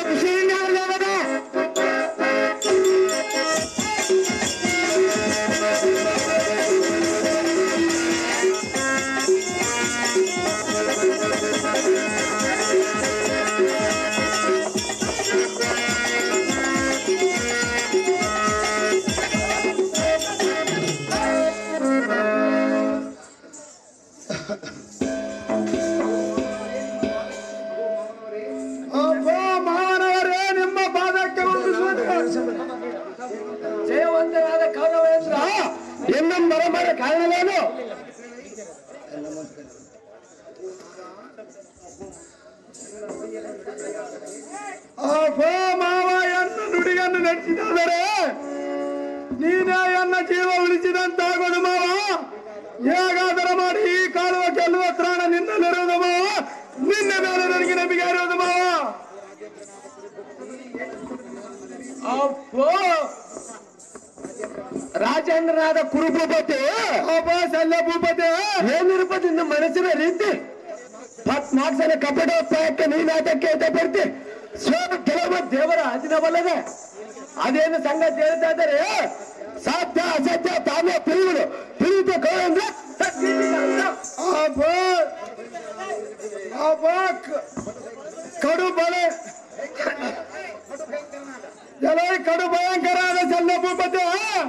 ಅಬ್ಬಾ ಮಾನವರೇ ನಿಮ್ಮ ಪಾದಕ್ಕೆ ಜಯವಂತನಾದ ಕೌರವೇಂದ್ರ ಇನ್ನೊಂದು ಬರಬರ ಕಾರಣವೇನು ಅಬ್ಬಾ ಮಾವ ಎನ್ನ ನುಡಿಯನ್ನು ನಡೆಸಿದಾದರೆ ನೀನೇ ಎನ್ನ ಜೀವ ಉಳಿಸಿದಂತಾಗೋದು ಮಾವ ಹೇಗಾದರೂ ಮಾಡಿ ಈ ಕಾಳುವ ಗೆಲ್ಲುವ ತ್ರಾಣ ನಿನ್ನಲ್ಲಿರೋದು ಮಾವ ನಿನ್ನ ಮೇಲೆ ನನಗೆ ನಂಬಿಕೆ ಇರೋದು ಮಾವ ಅಪ್ಪೋ ರಾಜೇಂದ್ರನಾದ ಕುರುಭೂಪತಿ ಅಬ್ಬ ಶಲ್ಯ ಭೂಪತಿ ಏನಿರ್ಬೋದು ನಿನ್ನ ಮನಸ್ಸಿನ ರೀತಿ ಹತ್ನಾಲ್ಕು ಸಲ ಕಪಟ ಪ್ರಾಯಕ್ಕೆ ನೀನಾಟಕ್ಕೆ ಅಂತ ಬರ್ತಿ ಸೋಲು ಕೆಲವು ದೇವರ ಅಧೀನವಲ್ಲದೆ ಅದೇನು ಸಂಗತಿ ಹೇಳ್ತಾ ಇದ್ದಾರೆ ಸಾಧ್ಯ ಅಸಾಧ್ಯ ತಾನೇ ತಿಳಿಯುವುದು ತಿಳಿಬೇಕು ಅಂದ್ರೆ ಅಬ್ಬ ಅಬ್ಬ ಕ- ಕಡು ಬಲೆ ಎಲೆ ಕಡು ಭಯಂಕರಾದ ಶಲ್ಯ ಭೂಪತಿ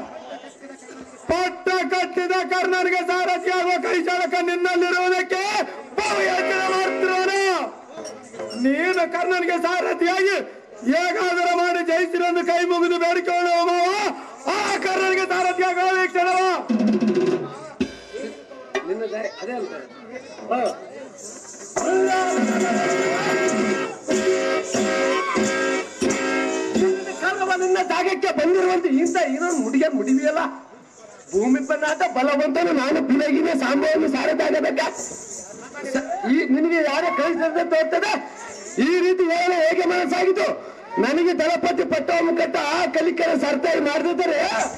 ಪಟ್ಟ ಕಟ್ಟಿದ ಕರ್ಣನಿಗೆ ಸಾರಥಿ ಆಗುವ ಕೈ ಚಾಲಕ ನಿನ್ನಲ್ಲಿರುವುದಕ್ಕೆ ಬಹು ಯೋಚನೆ ಮಾಡ್ತಿರೋನು ನೀನು ಕರ್ಣನಿಗೆ ಸಾರಥಿಯಾಗಿ ಹೇಗಾದರೂ ಮಾಡಿ ಜಯಿಸಿರೆಂದು ಕೈ ಮುಗಿದು ಬೇಡಿಕೊಳ್ಳುವ ಮಾವ ಆ ಕರ್ಣನಿಗೆ ಸಾರಥಿಯಾಗುವ ವೀಕ್ಷಣವ ಕರ್ಣವ ನಿನ್ನ ಜಾಗಕ್ಕೆ ಬಂದಿರುವಂತ ಇಂಥ ಇನ್ನೊಂದು ಮುಡಿಗೆ ಮುಡಿವಿಯಲ್ಲ ಭೂಮಿ ಪನ್ನಾಟ ಬಲವಂತನು ನಾನು ಪಿಲಗಿನ ಸಾಂಬವನ್ನು ಸಾರದಾಗಬೇಕ ಈ ನಿನಗೆ ಯಾರೇ ಕಳಿಸಿದಂತೆ ತೋರ್ತದೆ ಈ ರೀತಿ ಹೇಳಲು ಹೇಗೆ ಮನಸ್ಸಾಗಿತ್ತು ನನಗೆ ದಳಪತಿ ಪಟ್ಟ ಮುಖಟ್ಟ ಆ ಕಲಿಕರ ಸರ್ತಾಯಿ ಮಾಡ್ದಿದ್ದಾರೆ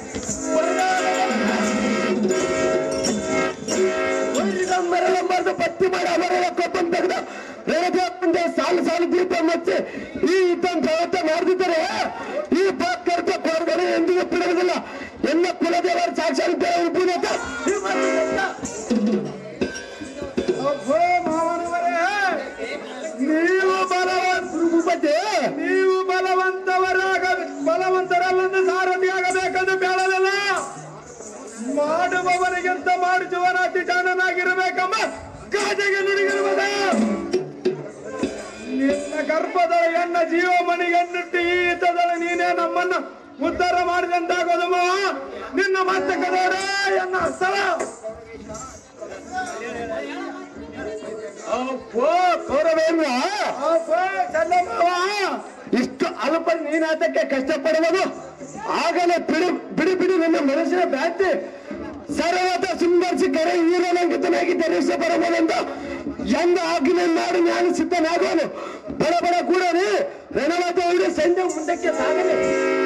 ಮರಳಂಬಾರ್ದು ಪತ್ತಿ ಮಾಡಿ ಅವರೆಲ್ಲ ಕೊಪ್ಪನ್ ತೆಗೆದು ರೇಖೆ ಸಾಲು ಸಾಲು ದೀಪ ಮತ್ತೆ ಈ ಯುದ್ಧ ಪ್ರವರ್ತ ಮಾಡ್ದಿದ್ದಾರೆ ಈ ಪಾತ್ಕರ್ತ ಕೋರ್ಗಡೆ ಎಂದಿಗೂ ಬಿಡುವುದಿಲ್ಲ ಎಲ್ಲ ಕುಲದೇವರ ಸಾಕ್ಷಾತ್ ದೇವರು ಪೂಜೆ ಅಬ್ಬೋ ಮಾವನವರೇ ನೀವು ಬಲವಂತ ಭೂಪತಿ ನೀವು ಬಲವಂತವರಾಗ ಬಲವಂತರಲ್ಲಂದು ಸಾರಥಿಯಾಗಬೇಕಂದು ಬೇಡಲಿಲ್ಲ ಮಾಡುವವರಿಗಿಂತ ಮಾಡಿಸುವನ ಅತಿ ಜಾಣನಾಗಿರಬೇಕಮ್ಮ ಗಾಜೆಗೆ ನುಡಿಗಿರುವುದ ನಿನ್ನ ಗರ್ಭದಳ ಎನ್ನ ಜೀವ ಮಣಿಗನ್ನಿಟ್ಟು ಈ ಯುದ್ಧದಳ ನೀನೇ ನಮ್ಮನ್ನ ಉದ್ಧಾರ ಮಾಡಿದಂತಾಗೋದು ಮಾವ ನಿನ್ನ ಮಸ್ತಕದವರೇ ಎನ್ನ ಸ್ಥಳ ಅಪ್ಪೋ ಕೌರವೇಂದ್ರ ಅಬ್ಬೋ ಚಂದಮಾವ ಇಷ್ಟು ಅಲ್ಪ ನೀನಾಟಕ್ಕೆ ಕಷ್ಟಪಡುವುದು ಆಗಲೇ ಬಿಡಿ ಬಿಡಿ ಬಿಡಿ ನನ್ನ ಮನಸ್ಸಿನ ಭ್ರಾಂತಿ ಸರ್ವತ ಸುಂದರಿಸಿ ಕರೆ ವೀರಲಂಕಿತನಾಗಿ ಧರಿಸ ಬರಬಹುದೆಂದು ಎಂದ ಆಜ್ಞೆ ಮಾಡಿ ನಾನು ಸಿದ್ಧನಾಗುವನು ಬಡ ಬಡ ಕೂಡಲೇ ರಣವಾದ ಹೊರಡಿ ಸಂಜೆ ಮುಂದಕ್ಕೆ ಸಾಗಲಿ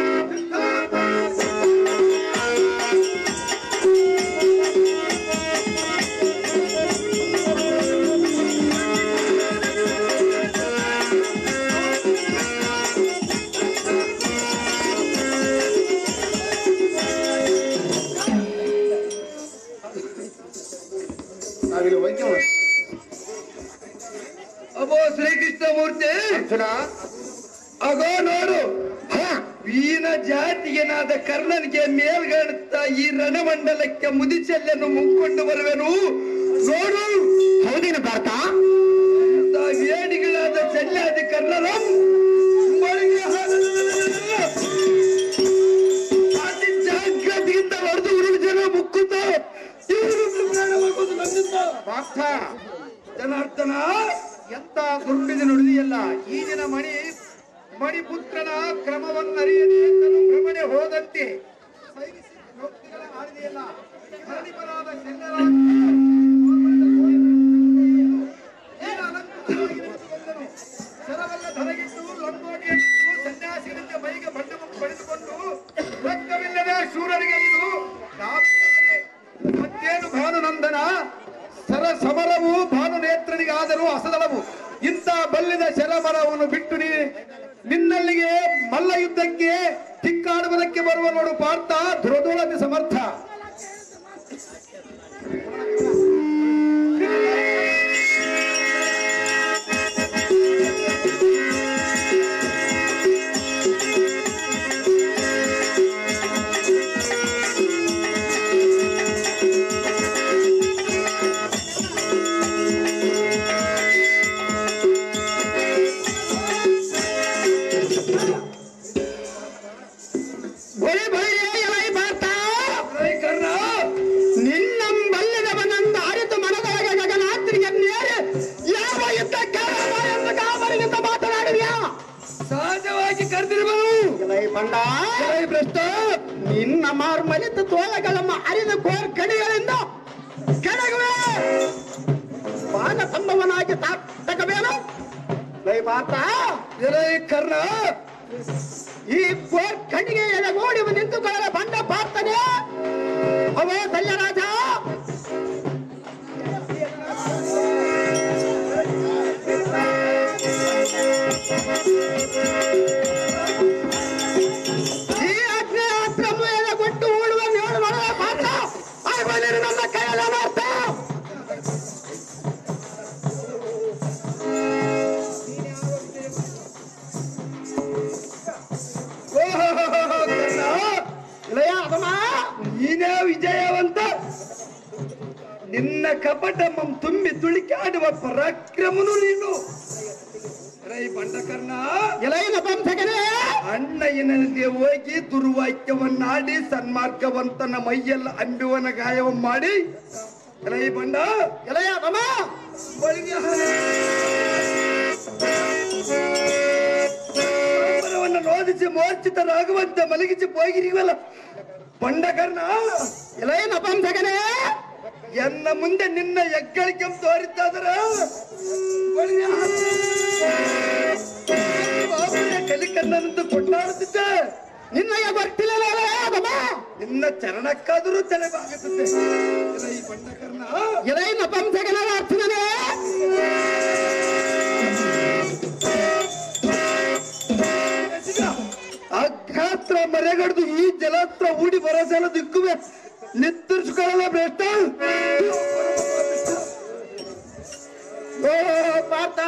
ಅಬೋ ಶ್ರೀಕೃಷ್ಣ ಮೂರ್ತಿ ಅಗೋ ನೋಡು ಹ, ವೀನ ಜಾತಿಗೆನಾದ ಕರ್ಣನಿಗೆ ಮೇಲ್ಗಣುತ್ತ ಈ ರಣಮಂಡಲಕ್ಕೆ ಮುದಿಚೆಲ್ಲನ್ನು ಮುಕ್ಕೊಂಡು ಬರುವೆನು ನೋಡು ಹೌದೇನು ಭಾರತ ಇಂಥ ವೇಡಿಗಳಾದ ಚೆಲ್ಲಾದಿ ಕರ್ಣರು ಮಳೆಗೆ ಅತಿ ಜಾಗ್ರತೆಯಿಂದ ಹೊಡೆದು ಉರುಳು ಜನ ಮುಕ್ಕುತ್ತ ಇವರು ಪ್ರಯಾಣವಾಗುವುದು ನನ್ನಿಂದ ಪಾರ್ಥ ಜನಾರ್ದನ ಎಂತ ದುರ್ಬಿದ ನುಡಿದಿಯಲ್ಲ ಈ ದಿನ ಮಣಿ ಮಣಿಪುತ್ರನ ಕ್ರಮವನ್ನರಿಯದೆ ತನು ಭ್ರಮಣೆ ಹೋದಂತೆ ಸೈನಿಸಿ ಭಕ್ತಿಗಳ ಆಡಿದೆಯಲ್ಲ ಧರಣಿಪರಾದ ಶರಣರ ನೀನು ಅಲಂಕೃತವಾಗಿ ನಿಂತುಕೊಂಡನು. ಶರವಲ್ಲ ಸರಗಿಟ್ಟು ಲಂಗೋಟಿಯಿಟ್ಟು ಸನ್ಯಾಸಿಗಳಿಂದ ಮೈಗೆ ಮಂಡಪ ಪಡೆದುಕೊಂಡು ರಕ್ತವಿಲ್ಲದೆ ಶೂರರಿಗೆ ಇದು ನಾವೆಲ್ಲರೇ ಮತ್ತೇನು ಭಾನುನಂದನ ಸರ ಸಮರವು ಭಾನು ನೇತ್ರನಿಗಾದರೂ ಅಸದಳವು ಇಂಥ ಬಲ್ಲಿದ ಶರಮರವನ್ನು ಬಿಟ್ಟು ನೀ ನಿನ್ನಲ್ಲಿಗೆ ಮಲ್ಲ ಯುದ್ಧಕ್ಕೆ ತಿಕ್ಕಾಡುವುದಕ್ಕೆ ಬರುವ ನೋಡು ಪಾರ್ಥ ಧ್ರುವದೋಳತಿ ಸಮರ್ಥ ಬಳಿ ಬಳಿ ಎಲೈ ಬರ್ತಾ ರೈ ಕರ್ಣ ನಿನ್ನಂಬಲ್ಲಿದವನಂದ ಅರಿತು ಮನದೊಳಗೆ ಗಗನಾತ್ರಿಗೆ ನೇರಿ ಯಾವ ಯುದ್ಧಕ್ಕೆ ಎಂದು ಕಾವಲಿಗಿಂತ ಮಾತನಾಡಿದ್ಯಾ ಸಹಜವಾಗಿ ಕರೆದಿರುವರು ಎಲೈ ಬಂಡ ರೈ ಭ್ರಷ್ಟ ನಿನ್ನ ಮಾರ್ಮಲಿತ ತೋಳಗಳಮ್ಮ ಅರಿದ ಕೋರ್ ಕಡಿಗಳಿಂದ ಕೆಳಗುವೆ ಬಾನ ಸಂಭವನಾಗಿ ತಗಬೇನು ಲೈ ಮಾತ ರೈ ಕರ್ಣ ಈ ಕೋರ್ ಕಣಿಗೆ ಎಡಗೋಡಿ ನಿಂತುಕೊಳ್ಳಲು ಬಂಡ ಪಾರ್ಥನೆ ಅವೇ ಸಲ್ಯರಾಜ ಈ ಅಗ್ನಿಯಾಸ್ತ್ರವು ಎಡಗೊಟ್ಟು ಉಳುವ ನೇಳು ಮಾಡುವ ಪಾತ್ರ ಆಯ್ಬಲಿರು ನನ್ನ ಕೈಯಲ್ಲಿ ಅನರ್ಥ ಇಳೆಯ ಅದಮ್ಮ ನೀನೇ ವಿಜಯವಂತ ನಿನ್ನ ಕಪಟ ಮಂ ತುಂಬಿ ತುಳಿಕಾಡುವ ಪರಾಕ್ರಮನು ನೀನು ರೈ ಬಂಡಕರ್ಣ ಇಳೆಯ ಬಂಸಗನೇ ಅಣ್ಣಯ್ಯನಲ್ಲಿ ಹೋಗಿ ದುರ್ವಾಕ್ಯವನ್ನಾಡಿ ಸನ್ಮಾರ್ಗವಂತನ ಮೈಯೆಲ್ಲ ಅಂಬುವನ ಗಾಯವ ಮಾಡಿ ರೈ ಬಂಡ ಇಳೆಯ ಅದಮ್ಮ ಬಳಿಗೆ ಪರವನ್ನು ನೋದಿಸಿ ಮೋರ್ಚಿತರಾಗುವಂತೆ ಮಲಗಿಸಿ ಹೋಗಿರಿವಲ್ಲ ಬಂಡಕರ್ಣ ಇಳೆಯ ಬಂಸಗನೇ ಎನ್ನ ಮುಂದೆ ನಿನ್ನ ಹೆಗ್ಗಳಿಕೆ ತೋರಿದ್ದಾದ್ರ ಕಲಿಕನ್ನಂದು ಕೊಂಡಾಡುತ್ತಿದ್ದೆ ನಿನ್ನಯ ಗೊತ್ತಿಲ್ಲ ಅದಮ್ಮ ನಿನ್ನ ಚರಣಕ್ಕಾದರೂ ತಲೆಬಾಗುತ್ತದೆ ಈ ಬಂಡಕರ್ಣ ಇಳೆಯ ಬಂಸಗನ ಅರ್ಥನೇ ಅಘಾತ್ರ ಮರೆಗಡ್ದು ಈ ಜಲತ್ರ ಊಡಿ ಬರಸಲ ದಿಕ್ಕುವೆ ನಿತ್ತರಿಸಿಕೊಳ್ಳಲ್ಲ ಭ್ರಷ್ಟ ಓ ಪಾತ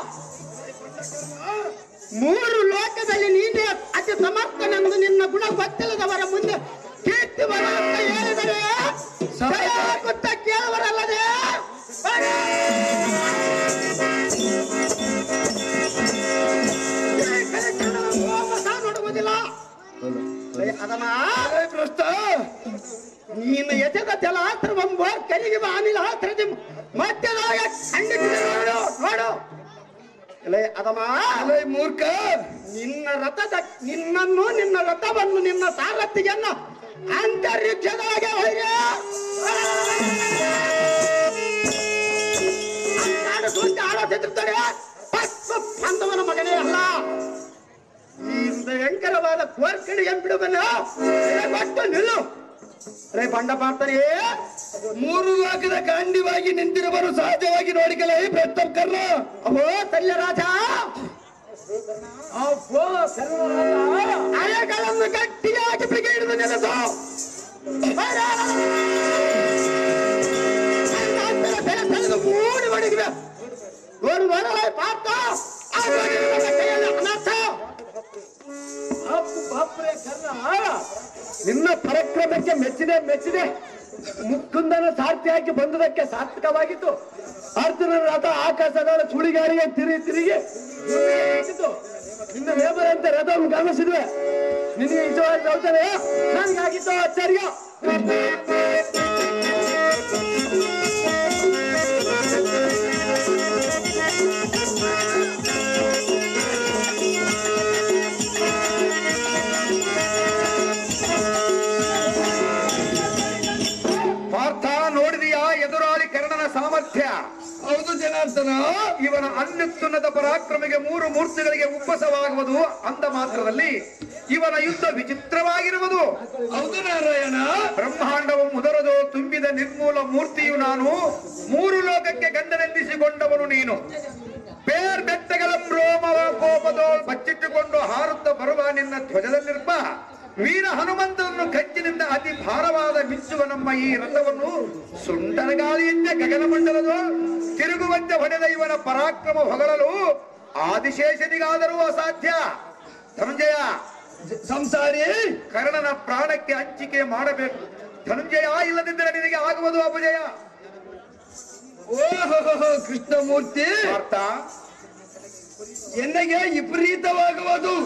ಮೂರು ಲೋಕದಲ್ಲಿ ನೀನೇ ಅತಿ ಸಮರ್ಥನೆಂದು ನಿನ್ನ ಗುಣ ಗೊತ್ತಿಲ್ಲದವರ ಮುಂದೆ ಕೀರ್ತಿ ಬರ ಅಂತ ಹೇಳಿದರೆ ಸಹಾಯ ಗೊತ್ತ ಕೇಳುವರಲ್ಲದೆ ನೋಡುವುದಿಲ್ಲ ಅದಮ್ಮ ಏ ಭ್ರಷ್ಟ ನೀನು ಎಸೆದ ಜಲಾಸ್ತ್ರವೆಂಬ ಕರಿಗೆ ಅನಿಲ ಆಸ್ತ್ರದಿ ಮಧ್ಯದಾಗ ಖಂಡಿಸಿದೆ ನೋಡು ನೋಡು ಎಲೆ ಅದಮ್ಮ ಅಲೈ ಮೂರ್ಖ ನಿನ್ನ ರಥದ ನಿನ್ನನ್ನು ನಿನ್ನ ರಥವನ್ನು ನಿನ್ನ ಸಾರಥಿಯನ್ನು ಅಂತರಿಕ್ಷದೊಳಗೆ ಹೊಯ್ಯ ಸುದ್ದಿ ಆಲೋಚಿಸುತ್ತಾರೆ ಪಸ್ತು ಬಂದವನ ಮಗನೇ ಅಲ್ಲ ಈ ಭಯಂಕರವಾದ ಕೋರ್ಕಡಿ ಎಂಬಿಡುವನು ಕೊಟ್ಟು ನಿಲ್ಲು ರೇ ಬಂಡ ಮಾಡ್ತಾರೆ ಮೂರು ಲೋಕದ ಗಾಂಡಿವಾಗಿ ನಿಂತಿರುವರು ಸಹಜವಾಗಿ ನೋಡಿಕಲ ಈ ಭ್ರಷ್ಟ ಕರ್ಣ ಅವೋ ಸಲ್ಯರಾಜ ಅಪ್ಪೋ ಸಲ್ಯರಾಜ ಅಲೆಗಳನ್ನು ಗಟ್ಟಿಯಾಗಿ ಬಿಗಿ ಹಿಡಿದು ನಿಲ್ಲಿಸು ಬರ! ಕಣ್ಣಾಂತರ ಬೆಲೆ ತಲೆದು ಮೂಡಿ ಮಡಗಿವೆ ನೋಡು ನೋಡಲ ಪಾರ್ಥ ಆ ನೋಡಿ ನನ್ನ ಕೈಯಲ್ಲಿ ಅನರ್ಥ ಅಪ್ಪು ಬಾಪ್ರೆ ಕರ್ಣ ನಿನ್ನ ಪರಾಕ್ರಮಕ್ಕೆ ಮೆಚ್ಚಿದೆ ಮೆಚ್ಚಿದೆ ಮುಕ್ಕುಂದನ ಸಾರ್ಥಿಯಾಗಿ ಬಂದುದಕ್ಕೆ ಸಾರ್ಥಕವಾಗಿತ್ತು ಅರ್ಜುನನ ರಥ ಆಕಾಶದ ಸುಳಿಗಾರಿಗೆ ತಿರುಗಿ ತಿರುಗಿ ಭೂಮಿಗೆ ಇಳಿಸಿತು. ನಿನ್ನ ಲೇಬರಂತೆ ರಥವನ್ನು ಗಮನಿಸಿದ್ವೆ ನಿನಗೆ ನಿಜವಾಗಿ ಹೇಳ್ತೇನೆ ನನಗಾಗಿತ್ತು ಆಶ್ಚರ್ಯ ಪಾರ್ಥ ನೋಡಿದೆಯಾ ಎದುರಾಳಿ ಕರ್ಣನ ಸಾಮರ್ಥ್ಯ ಹೌದು ಜನಾರ್ದನ ಇವ ಇವನ ಅನ್ಯುತ್ತುನ್ನತ ಪರಾಕ್ರಮಿಗೆ ಮೂರು ಮೂರ್ತಿಗಳಿಗೆ ಉಪ್ಪಸವಾಗುವುದು ಅಂದ ಮಾತ್ರದಲ್ಲಿ ಇವನ ಯುದ್ಧ ವಿಚಿತ್ರವಾಗಿರುವುದು ಹೌದು ನಾರಾಯಣ ಬ್ರಹ್ಮಾಂಡವು ಮುದರದು ತುಂಬಿದ ನಿರ್ಮೂಲ ಮೂರ್ತಿಯು ನಾನು ಮೂರು ಲೋಕಕ್ಕೆ ಗಂಡನೆಂದಿಸಿಕೊಂಡವನು ನೀನು ಬೇರ್ ಬೆಟ್ಟಗಳ ರೋಮವ ಕೋಪದೋ ಬಚ್ಚಿಟ್ಟುಕೊಂಡು ಹಾರುತ್ತ ಬರುವ ನಿನ್ನ ಧ್ವಜದಲ್ಲಿರ್ಪ ವೀರ ಹನುಮಂತನನ್ನು ಕಚ್ಚಿನಿಂದ ಅತಿ ಭಾರವಾದ ಮಿಂಚುವ ನಮ್ಮ ಈ ರಥವನ್ನು ಸುಂಟರ ಗಾಳಿಯಂತೆ ಗಗನಮಂಡಲದು ತಿರುಗುವಂತೆ ಹೊಡೆದ ಇವನ ಪರಾಕ್ರಮ ಹೊಗಳಲು ಆದಿಶೇಷನಿಗಾದರೂ ಅಸಾಧ್ಯ ಧನುಂಜಯ ಸಂಸಾರಿ ಕರ್ಣನ ಪ್ರಾಣಕ್ಕೆ ಹಂಚಿಕೆ ಮಾಡಬೇಕು ಧನುಂಜಯ ಇಲ್ಲದಿದ್ದರೆ ನಿನಗೆ ಆಗುವುದು ಅಪಜಯ ಓಹೋ ಕೃಷ್ಣಮೂರ್ತಿ ಅರ್ಥ ಎನ್ನಗೆ ವಿಪರೀತವಾಗುವುದು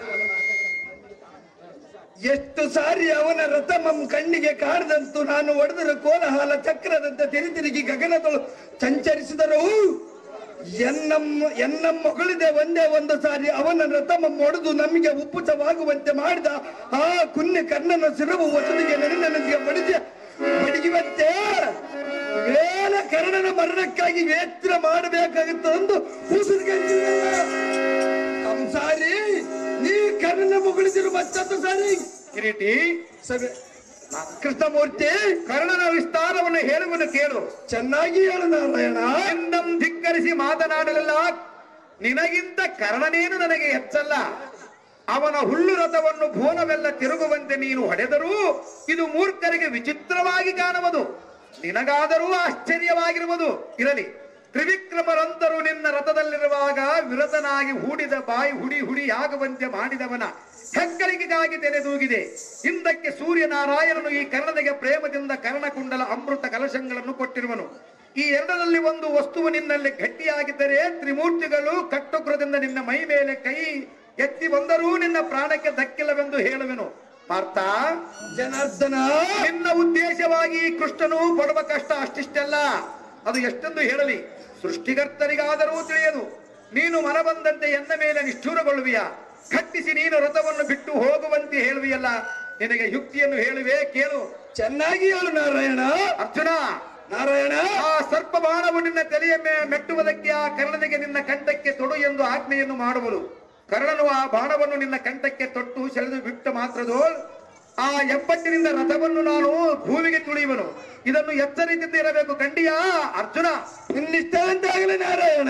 ಎಷ್ಟು ಸಾರಿ ಅವನ ರಥ ನಮ್ಮ ಕಣ್ಣಿಗೆ ಕಾಣದಂತು ನಾನು ಒಡೆದರು ಕೋಲಾಹಲ ಚಕ್ರದಂತೆ ತಿರಿ ತಿರುಗಿ ಗಗನದಳು ಸಂಚರಿಸಿದರು ಎನ್ನಮ್ಮ ಎನ್ನಮ್ಮ ಮಗಳಿದೆ ಒಂದೇ ಒಂದು ಸಾರಿ ಅವನ ರಥ ಒಡೆದು ನಮಗೆ ಉಪ್ಪುಸವಾಗುವಂತೆ ಮಾಡಿದ ಆ ಕುನ್ನೆ ಕರ್ಣನ ಸಿರವು ವಸದಿಗೆ ನೆನೆನೆನೆಗೆ ಬಡಿದ ಬಡಿಯುವಂತೆ ವೇಲ ಕರ್ಣನ ಮರಣಕ್ಕಾಗಿ ವೇತ್ರ ಮಾಡಬೇಕಾಗುತ್ತಂದು ಉಸಿರುಗಟ್ಟಿಲ್ಲ ಕಂಸಾರಿ ನೀ ಕರ್ಣನ ಮುಗಳಿದಿರು ಮತ್ತೊಂದು ಸಾರಿ ಕಿರೀಟಿ ಸರಿ ಕೃಷ್ಣಮೂರ್ತಿ ಕರ್ಣನ ವಿಸ್ತಾರವನ್ನು ಹೇಳುವನ್ನು ಕೇಳು ಚೆನ್ನಾಗಿ ಹೇಳು ನಾರಾಯಣ ಎಂದಂ ಧಿಕ್ಕರಿಸಿ ಮಾತನಾಡಲಿಲ್ಲ ನಿನಗಿಂತ ಕರ್ಣನೇನು ನನಗೆ ಹೆಚ್ಚಲ್ಲ ಅವನ ಹುಲ್ಲು ರಥವನ್ನು ಭುವನವೆಲ್ಲ ತಿರುಗುವಂತೆ ನೀನು ಹೊಡೆದರೂ ಇದು ಮೂರ್ಖರಿಗೆ ವಿಚಿತ್ರವಾಗಿ ಕಾಣುವುದು ನಿನಗಾದರೂ ಆಶ್ಚರ್ಯವಾಗಿರುವುದು ಇರಲಿ ತ್ರಿವಿಕ್ರಮರಂತರು ನಿನ್ನ ರಥದಲ್ಲಿರುವಾಗ ವಿರತನಾಗಿ ಹೂಡಿದ ಬಾಯಿ ಹುಡಿ ಹುಡಿಯಾಗುವಂತೆ ಮಾಡಿದವನ ಹೆಗ್ಗಳಿಕೆಗಾಗಿ ತೆರೆದೂಗಿದೆ ಹಿಂದಕ್ಕೆ ಸೂರ್ಯನಾರಾಯಣನು ಈ ಕರ್ಣನಿಗೆ ಪ್ರೇಮದಿಂದ ಕರ್ಣಕುಂಡಲ ಅಮೃತ ಕಲಶಗಳನ್ನು ಕೊಟ್ಟಿರುವನು ಈ ಎರಡರಲ್ಲಿ ಒಂದು ವಸ್ತುವು ನಿನ್ನಲ್ಲಿ ಗಟ್ಟಿಯಾಗಿದ್ದರೆ ತ್ರಿಮೂರ್ತಿಗಳು ಕಟ್ಟುಗ್ರದಿಂದ ನಿನ್ನ ಮೈ ಮೇಲೆ ಕೈ ಎತ್ತಿ ಬಂದರೂ ನಿನ್ನ ಪ್ರಾಣಕ್ಕೆ ದಕ್ಕಿಲ್ಲವೆಂದು ಹೇಳುವೆನು ಪಾರ್ಥ ಜನಾರ್ದನ ನಿನ್ನ ಉದ್ದೇಶವಾಗಿ ಈ ಕೃಷ್ಣನು ಪಡುವ ಕಷ್ಟ ಅಷ್ಟಿಷ್ಟಲ್ಲ ಅದು ಎಷ್ಟೆಂದು ಹೇಳಲಿ ಸೃಷ್ಟಿಕರ್ತರಿಗಾದರೂ ತಿಳಿಯದು ನೀನು ಮನ ಬಂದಂತೆ ಎನ್ನ ಮೇಲೆ ನಿಷ್ಠೂರಗೊಳ್ಳುವಿಯ ಕಟ್ಟಿಸಿ ನೀನು ರಥವನ್ನು ಬಿಟ್ಟು ಹೋಗುವಂತೆ ಹೇಳುವಿಯಲ್ಲ ನಿನಗೆ ಯುಕ್ತಿಯನ್ನು ಹೇಳುವೆ ಕೇಳು ಚೆನ್ನಾಗಿ ಹೇಳು ನಾರಾಯಣ ಅರ್ಜುನ ನಾರಾಯಣ ಆ ಸರ್ಪ ಬಾಣವು ನಿನ್ನ ತಲೆಯ ಮೇ- ಮೆಟ್ಟುವುದಕ್ಕೆ ಆ ಕರ್ಣನಿಗೆ ನಿನ್ನ ಕಂಠಕ್ಕೆ ತೊಡು ಎಂದು ಆಜ್ಞೆಯನ್ನು ಮಾಡುವುದು ಕರ್ಣನು ಆ ಬಾಣವನ್ನು ನಿನ್ನ ಕಂಠಕ್ಕೆ ತೊಟ್ಟು ಸೆಳೆದು ಬಿಟ್ಟ ಮಾತ್ರದೋ ಆ ಎಪ್ಪಟ್ಟಿನಿಂದ ರಥವನ್ನು ನಾನು ಭೂಮಿಗೆ ತುಳಿಯುವನು ಇದನ್ನು ಎಚ್ಚರಿದಿಂದ ಇರಬೇಕು ಕಂಡಿಯಾ ಅರ್ಜುನ ನಿನ್ನಿಷ್ಟವಂತಾಗಲಿ ನಾರಾಯಣ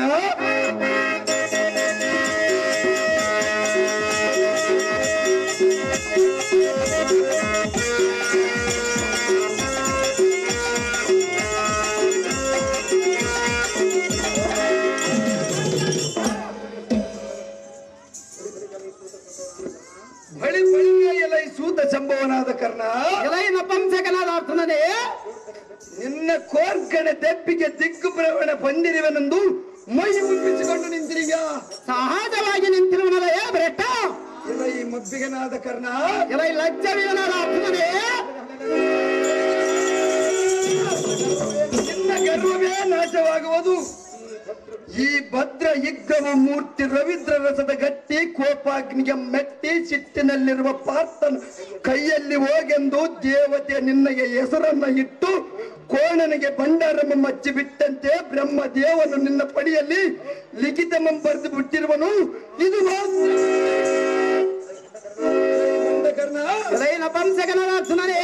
ಬಳಿ ಬಳಿಯ ಎಲೈ ಸೂತ ಸಂಭವನಾದ ಕರ್ಣ ಎಲೈ ನಪಂಸಕನಾದ ಅರ್ಥನೇ ನಿನ್ನ ಕೋರ್ಕಣೆ ತೆಪ್ಪಿಗೆ ದಿಕ್ಕು ಪ್ರವಣ ಬಂದಿರುವನೆಂದು ಮೈ ಮುಪ್ಪಿಸಿಕೊಂಡು ನಿಂತಿರಿಗ ಸಹಜವಾಗಿ ನಿಂತಿರುವನಲ್ಲ ಭ್ರಷ್ಟ ಎಲೈ ಮಬ್ಬಿಗನಾದ ಕರ್ಣ ಎಲೈ ಲಜ್ಜವೀರನಾದ ಅರ್ಥನೇ ನಿನ್ನ ಗರ್ವವೇ ನಾಶವಾಗುವುದು ಈ ಭದ್ರ ಇಗ್ಗವ ಮೂರ್ತಿ ರವೀಂದ್ರ ರಸದ ಗಟ್ಟಿ ಕೋಪಾಗ್ನಿಗೆ ಮೆಟ್ಟಿ ಸಿಟ್ಟಿನಲ್ಲಿರುವ ಪಾರ್ಥನ ಕೈಯಲ್ಲಿ ಹೋಗೆಂದು ದೇವತೆ ನಿನ್ನಗೆ ಹೆಸರನ್ನ ಇಟ್ಟು ಕೋಣನಿಗೆ ಭಂಡಾರಮ್ಮ ಮಚ್ಚಿ ಬಿಟ್ಟಂತೆ ಬ್ರಹ್ಮ ದೇವನು ನಿನ್ನ ಪಡಿಯಲ್ಲಿ ಲಿಖಿತ ಬರೆದು ಬಿಟ್ಟಿರುವನು ಇದು ಮಾತ್ರ ಕರ್ಣ ಎಲೈ ನಪಂಸಕನಾದ ಅರ್ಥನೇ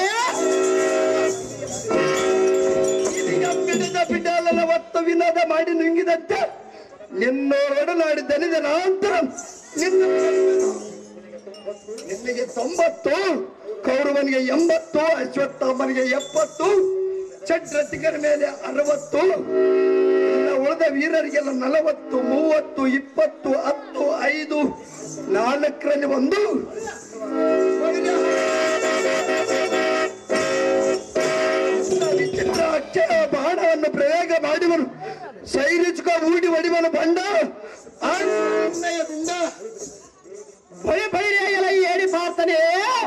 ಇದೀಗ ಬಿಡದ ಬಿಡಲನ ಒತ್ತು ವಿನೋದ ಮಾಡಿ ನುಂಗಿದಂತೆ ನಿನ್ನೋರೊಡನಾಡಿ ದನಿದ ನಂತರ ನಿನ್ನ ನಿನ್ನಿಗೆ ತೊಂಬತ್ತು ಕೌರವನಿಗೆ ಎಂಬತ್ತು ಅಶ್ವತ್ಥಾಮನಿಗೆ ಎಪ್ಪತ್ತು ಚಡ್ರತಿಕರ ಮೇಲೆ ಅರವತ್ತು ಇನ್ನು ಉಳಿದ ವೀರರಿಗೆಲ್ಲ ನಲವತ್ತು ಮೂವತ್ತು ಇಪ್ಪತ್ತು ಹತ್ತು ಐದು ನಾಲ್ಕರಲ್ಲಿ ಒಂದು ವಿಚಿತ್ರ ಅಕ್ಷಯ ಬಾಣವನ್ನು ಪ್ರಯೋಗ ಮಾಡಿವನು ಸೈರಿಚ್ಕ ಊಡಿ ಹೊಡಿವನು ಬಂಡ ಆ ನಿರ್ಣಯದಿಂದ ಭಯ ಭೈರ್ಯ ಎಲೈ ಹೇಳಿ ಪಾರ್ಥನೆ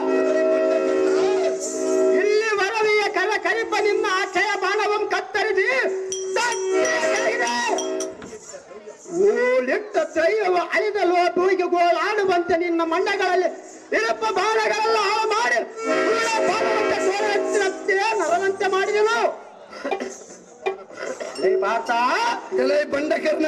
ಇಲ್ಲಿ ವರವಿಯ ಕರ ಕರಿಪ ನಿನ್ನ ಅಕ್ಷಯ ಬಾಣವನ್ನು ಕತ್ತರಿಸಿ ದಂಡೆಯ ಕೆಳಗಿದೆ. ಓಲಿಟ್ಟ ತ್ರಯವ ಅಳಿದ ಲೋಪಿಗೆ ಗೋಳಾಡುವಂತೆ ನಿನ್ನ ಮಂಡಗಳಲ್ಲಿ ಇರಪ್ಪ ಬಾಣಗಳೆಲ್ಲ ಹಾಳು ಮಾಡಿ ಉಳ್ಳ ಬಾಣವಂತೆ ಸೋಲ ಎತ್ತಿನಂತೆ ನರವಂತೆ ಮಾಡಿದೆನು ಏ ಪಾತ ಎಲೆ ಬಂಡಕರ್ಣ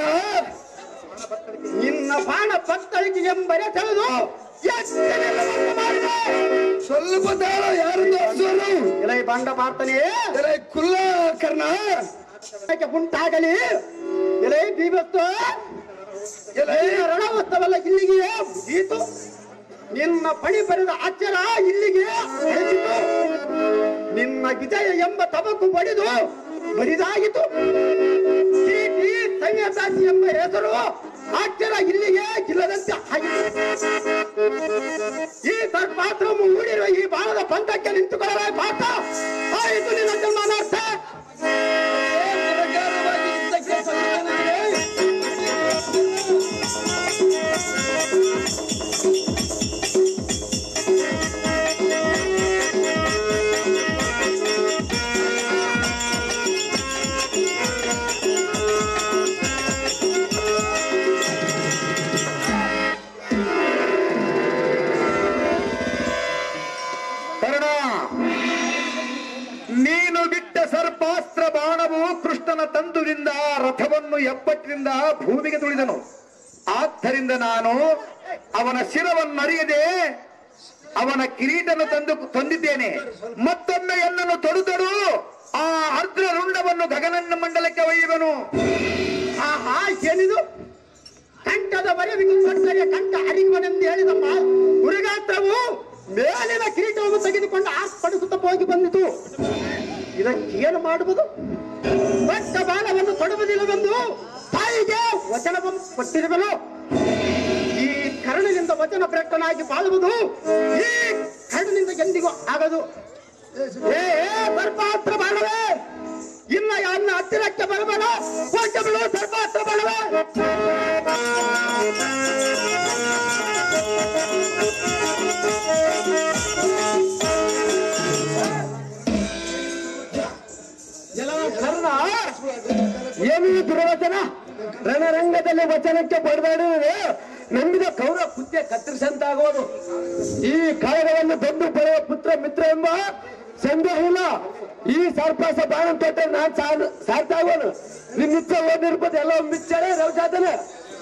ನಿನ್ನ ಬಾಣ ಪತ್ತಳಿಕೆ ಎಂಬರೆ ತಿಳಿದು ಎಷ್ಟನೆಲ್ಲ ಮಾಡಿದೆ ಸ್ವಲ್ಪ ತಾಳ ಯಾರು ತೋರಿಸೋರು ಎಲೆ ಬಂಡ ಪಾರ್ತನೆ ಎಲೆ ಕುಲ್ಲ ಕರ್ಣ ಯಾಕೆ ಉಂಟಾಗಲಿ ಎಲೆ ಬೀಬತ್ತು ಎಲೆ ರಣವತ್ತವಲ್ಲ ಇಲ್ಲಿಗೆ ಮುಗೀತು ನಿನ್ನ ಪಣಿ ಬರೆದ ಅಚ್ಚರ ಇಲ್ಲಿಗೆ ಮುಗಿಸಿತು ನಿನ್ನ ವಿಜಯ ಎಂಬ ತಬಕು ಬಡಿದು ಬರಿದಾಗಿತು ಚೀಟಿ ಸಂಯತಾಸಿ ಎಂಬ ಹೆಸರು ಅಕ್ಷರ ಇಲ್ಲಿಗೆ ಇಲ್ಲದಂತೆ ಆಗಿದೆ ಈ ಸರ್ಪಾತ್ರ ಮೂಡಿರುವ ಈ ಬಾಣದ ಪಂಥಕ್ಕೆ ನಿಂತುಕೊಳ್ಳಲ ಪಾತ್ರ ಆಯಿತು ನಿನ್ನ ಜನ್ಮಾನಾರ್ಥ ಸರ್ಕಾರವಾಗಿ ಇದ್ದಕ್ಕೆ ಸಲ್ಲುತ್ತದೆ. ಕರ್ಣ ನೀನು ಬಿಟ್ಟ ಸರ್ಪಾಸ್ತ್ರ ಬಾಣವು ಕೃಷ್ಣನ ತಂದುದಿಂದ ರಥವನ್ನು ಎಪ್ಪತ್ತರಿಂದ ಭೂಮಿಗೆ ತುಳಿದನು ಆದ್ದರಿಂದ ನಾನು ಅವನ ಶಿರವನ್ನರಿಯದೆ ಅವನ ಕಿರೀಟನ್ನು ತಂದು ತಂದಿದ್ದೇನೆ ಮತ್ತೊಮ್ಮೆ ಎಲ್ಲನ್ನು ತೊಡು ತೊಡು ಆ ಅರ್ಧ ರುಂಡವನ್ನು ಗಗನ ಮಂಡಲಕ್ಕೆ ಒಯ್ಯುವನು ಆಹಾ ಏನಿದು ಕಂಠದ ಬರೆವಿಗೆ ಕೊಟ್ಟರೆ ಕಂಠ ಹರಿಯುವನೆಂದು ಹೇಳಿದ ಮಾ- ಮುರುಗಾತ್ರವು ಮೇಲಿನ ಕಿರೀಟವನ್ನು ತೆಗೆದುಕೊಂಡು ಆರ್ಪಡಿಸುತ್ತಾ ಹೋಗಿ ಬಂದಿತು ಇದಕ್ಕೇನು ಮಾಡುವುದು ದೊಡ್ಡ ಬಾಣವನ್ನು ತೊಡುವುದಿಲ್ಲವೆಂದು ತಾಯಿಗೆ ವಚನವನ್ನು ಕೊಟ್ಟಿರುವನು ಈ ಕರ್ಣನಿಂದ ವಚನ ಭ್ರಷ್ಟನಾಗಿ ಬಾಳುವುದು ಈ ಕರ್ಣನಿಂದ ಎಂದಿಗೂ ಆಗದು ಏ ಸರ್ಪಾತ್ರ ಬಾಣವೇ ಇನ್ನ ಯಾರನ್ನ ಹತ್ತಿರಕ್ಕೆ ಬರಬೇಡ ಹೋಗಬೇಡ ಸರ್ಪಾತ್ರ ಬಾಣವೇ ಕರ್ಣ ಏನು ಈ ದುರ್ವಚನ ರಣರಂಗದಲ್ಲಿ ವಚನಕ್ಕೆ ಬಡದಾಡುವುದು ನಂಬಿದ ಕೌರ ಕುತ್ತೆ ಕತ್ತರಿಸಂತಾಗುವುದು ಈ ಕಾಯಕವನ್ನು ದೊಡ್ಡ ಬರೆಯುವ ಪುತ್ರ ಮಿತ್ರ ಎಂಬ ಸಂದೇಹ ಇಲ್ಲ ಈ ಸರ್ಪಾಸ ಬಾಣ ತೊಟ್ಟ ನಾನ್ ಸಾಧು ಸಾಧ್ಯಾಗೋನು ನಿನ್ ಮಿತ್ರ ಓದಿರ್ಬೋದು ಎಲ್ಲ ಮಿಚ್ಚಳೆ ರವಚಾತನೆ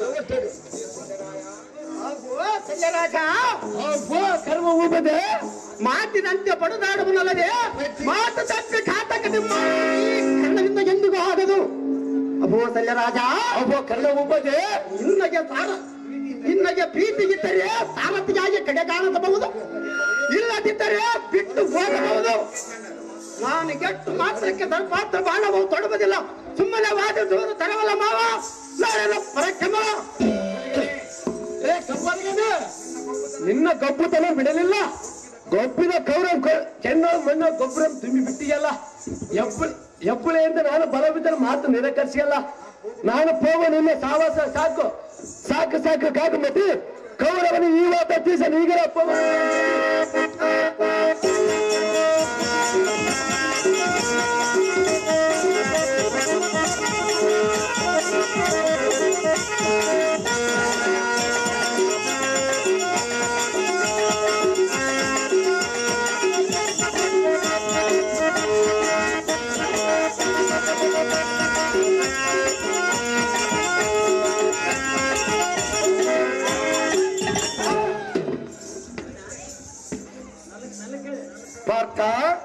ಕರ್ಮ ಊಬದೆ ಮಾತಿನಂತೆ ಬಡದಾಡುವನಲ್ಲದೆ ಮಾತು ತಪ್ಪಿ ಘಾತಕ ನಿಮ್ಮ ಈ ಕನ್ನದಿಂದ ಎಂದಿಗೂ ಆಗದು ಅಭೋ ಸಲ್ಯರಾಜ ಅಭೋ ಕರ್ಣ ಊಬದೆ ಇನ್ನಗೆ ಸಾರ ಇನ್ನಗೆ ಪ್ರೀತಿಗಿದ್ದರೆ ಸಾರಥಿಯಾಗಿ ಕಡೆ ಕಾಣಬಹುದು ಇಲ್ಲದಿದ್ದರೆ ಬಿಟ್ಟು ಹೋಗಬಹುದು ನಾನು ಗೆಟ್ಟು ಮಾತ್ರಕ್ಕೆ ಪಾತ್ರ ಬಾಣವು ತೊಡಗುವುದಿಲ್ಲ ಸುಮ್ಮನೆ ವಾದಿಸುವುದು ತರವಲ್ಲ ಮಾವ ನಾಳೆಲ್ಲ ಪರಕ್ರಮ ನಿನ್ನ ಗಬ್ಬುತನ ಬಿಡಲಿಲ್ಲ ಗೊಬ್ಬಿನ ಕೌರವ್ ಚೆನ್ನ ಮಣ್ಣು ಗೊಬ್ಬರ ತುಂಬಿ ಬಿಟ್ಟಿಯಲ್ಲ ಎಬ್ಬ ಎಬ್ಬಳೆಯಿಂದ ನಾನು ಬಲ ಬಿದ್ದರೆ ಮಾತು ನಿರಾಕರಿಸಿಯಲ್ಲ ನಾನು ಹೋಗೋ ನಿನ್ನ ಸಾವಾಸ ಸಾಕು ಸಾಕು ಸಾಕು ಕಾಕು ಮತಿ ಕೌರವನ ಈ ವಾತ ತೀಸ ನೀಗರ ಪಾರ್ಥ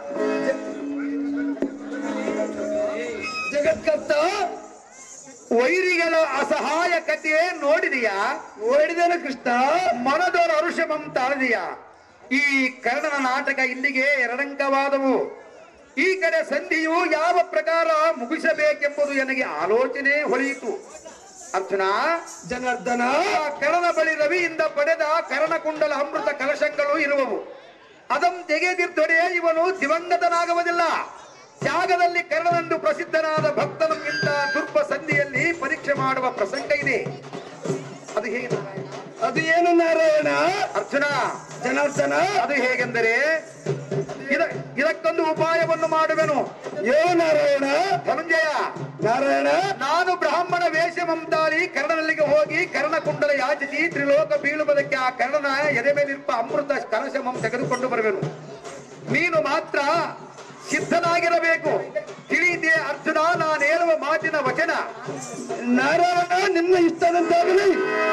ಜಗತ್ಕರ್ತ ವೈರಿಗಳ ಅಸಹಾಯಕತೆ ನೋಡಿದೆಯಾ ನೋಡಿದೇನು ಕೃಷ್ಣ ಮನದವರ ಅರುಷಮಂ ತಾಳದೆಯಾ ಈ ಕರ್ಣನ ನಾಟಕ ಇಲ್ಲಿಗೆ ಎರಡಂಕವಾದವು ಈ ಕಡೆ ಸಂಧಿಯು ಯಾವ ಪ್ರಕಾರ ಮುಗಿಸಬೇಕೆಂಬುದು ನನಗೆ ಆಲೋಚನೆ ಹೊಳೆಯಿತು ಅರ್ಜುನ ಜನಾರ್ದನ ಆ ಕರ್ಣನ ಬಳಿ ರವಿಯಿಂದ ಪಡೆದ ಕರ್ಣಕುಂಡಲ ಅಮೃತ ಕಲಶಗಳು ಇರುವವು ಅದಂ ತೆಗೆದಿದ್ದೊಡೆ ಇವನು ದಿವಂಗತನಾಗುವುದಿಲ್ಲ ತ್ಯಾಗದಲ್ಲಿ ಕರ್ಣನೆಂದು ಪ್ರಸಿದ್ಧನಾದ ಭಕ್ತನು ಇಂಥ ದುರ್ಬ ಸಂಧಿಯಲ್ಲಿ ಪರೀಕ್ಷೆ ಮಾಡುವ ಪ್ರಸಂಗ ಇದೆ ಅದು ಹೇಗೆ ನಾರಾಯಣ? ಅದು ಏನು ನಾರಾಯಣ ಅರ್ಜುನ ಜನಾರ್ದನ ಅದು ಹೇಗೆಂದರೆ ಇದ- ಇದಕ್ಕೊಂದು ಉಪಾಯವನ್ನು ಮಾಡುವೆನು ಯೋ ನಾರಾಯಣ ಧನುಂಜಯ ನಾರಾಯಣ ನಾನು ಬ್ರಾಹ್ಮಣ ವೇಷ ಮಮತಾರಿ ಕರ್ಣನಲ್ಲಿಗೆ ಹೋಗಿ ಕರ್ಣಕುಂಡಲ ಯಾಚಿಸಿ ತ್ರಿಲೋಕ ಬೀಳುವುದಕ್ಕೆ ಆ ಕರ್ಣನ ಎದೆ ಮೇಲಿರುವ ಅಮೃತ ಕಲಶ ಮಂ ತೆಗೆದುಕೊಂಡು ಬರುವೆನು ನೀನು ಮಾತ್ರ ಸಿದ್ಧನಾಗಿರಬೇಕು ತಿಳಿದೆ ಅರ್ಜುನ ನಾನು ಹೇಳುವ ಮಾತಿನ ವಚನ ನಾರಾಯಣ ನಿನ್ನ ಇಷ್ಟದಂತಾಗಲಿ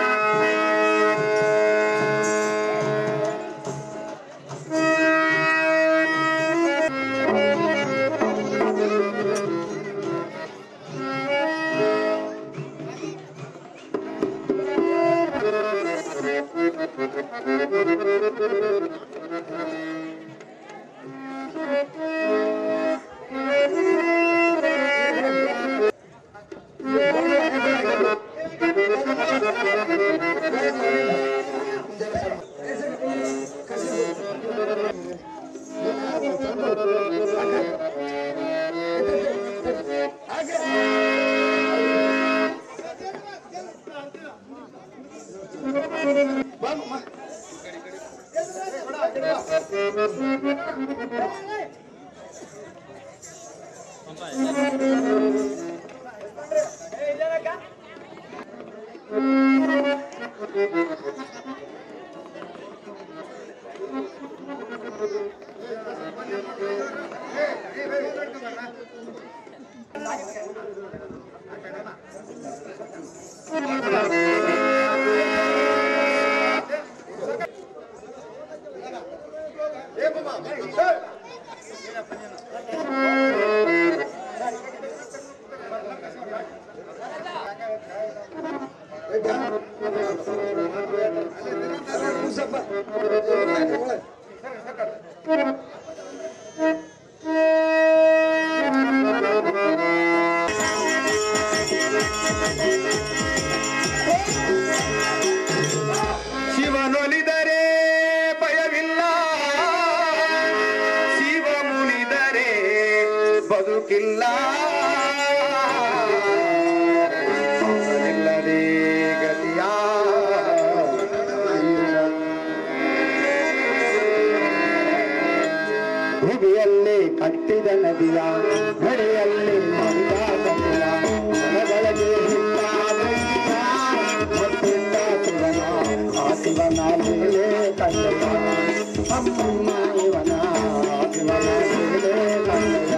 ಶಿವನೊಲಿದರೆ ಭಯವಿಲ್ಲ ಶಿವ ಮುನಿದರೆ ಬದುಕಿಲ್ಲ ಇಲ್ಲದೆ ಗತಿಯ ಭೂಮಿಯಲ್ಲಿ ಕಟ್ಟಿದ ನದಿಯ ನಡೆಯಲ್ಲಿ ಮಂದಾದ ಕುಲ ಮನದೊಳಗೆ ಹಿಟ್ಟ ಬೆಂಕಿಯ ಹೊತ್ತಿದ್ದ ಶಿವನ ಆ ಶಿವನ ಲೀಲೆ ಕಂಡೆಯ ಅಮ್ಮಮ್ಮ ಇವನ ಆ ಶಿವನ ಲೀಲೆ ಕಂಡೆಯ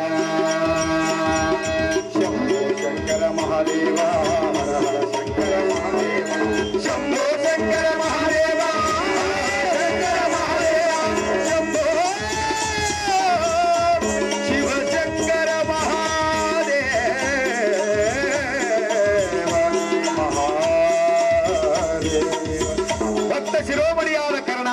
ಶಂಭು ಶಂಕರ ಮಹಾದೇವ ಹರ ಹರ ಶಂಕರ ಮಹಾದೇವ ಶಂಭು ಶಂಕರ ಮಹಾದೇವ ಶಂಕರ ಮಹಾದೇವ ಶಂಭೋ ಶಿವಶಂಕರ ಮಹಾದೇವ ಭಕ್ತ ಶಿರೋಮಣಿಯಾದ ಕರ್ಣ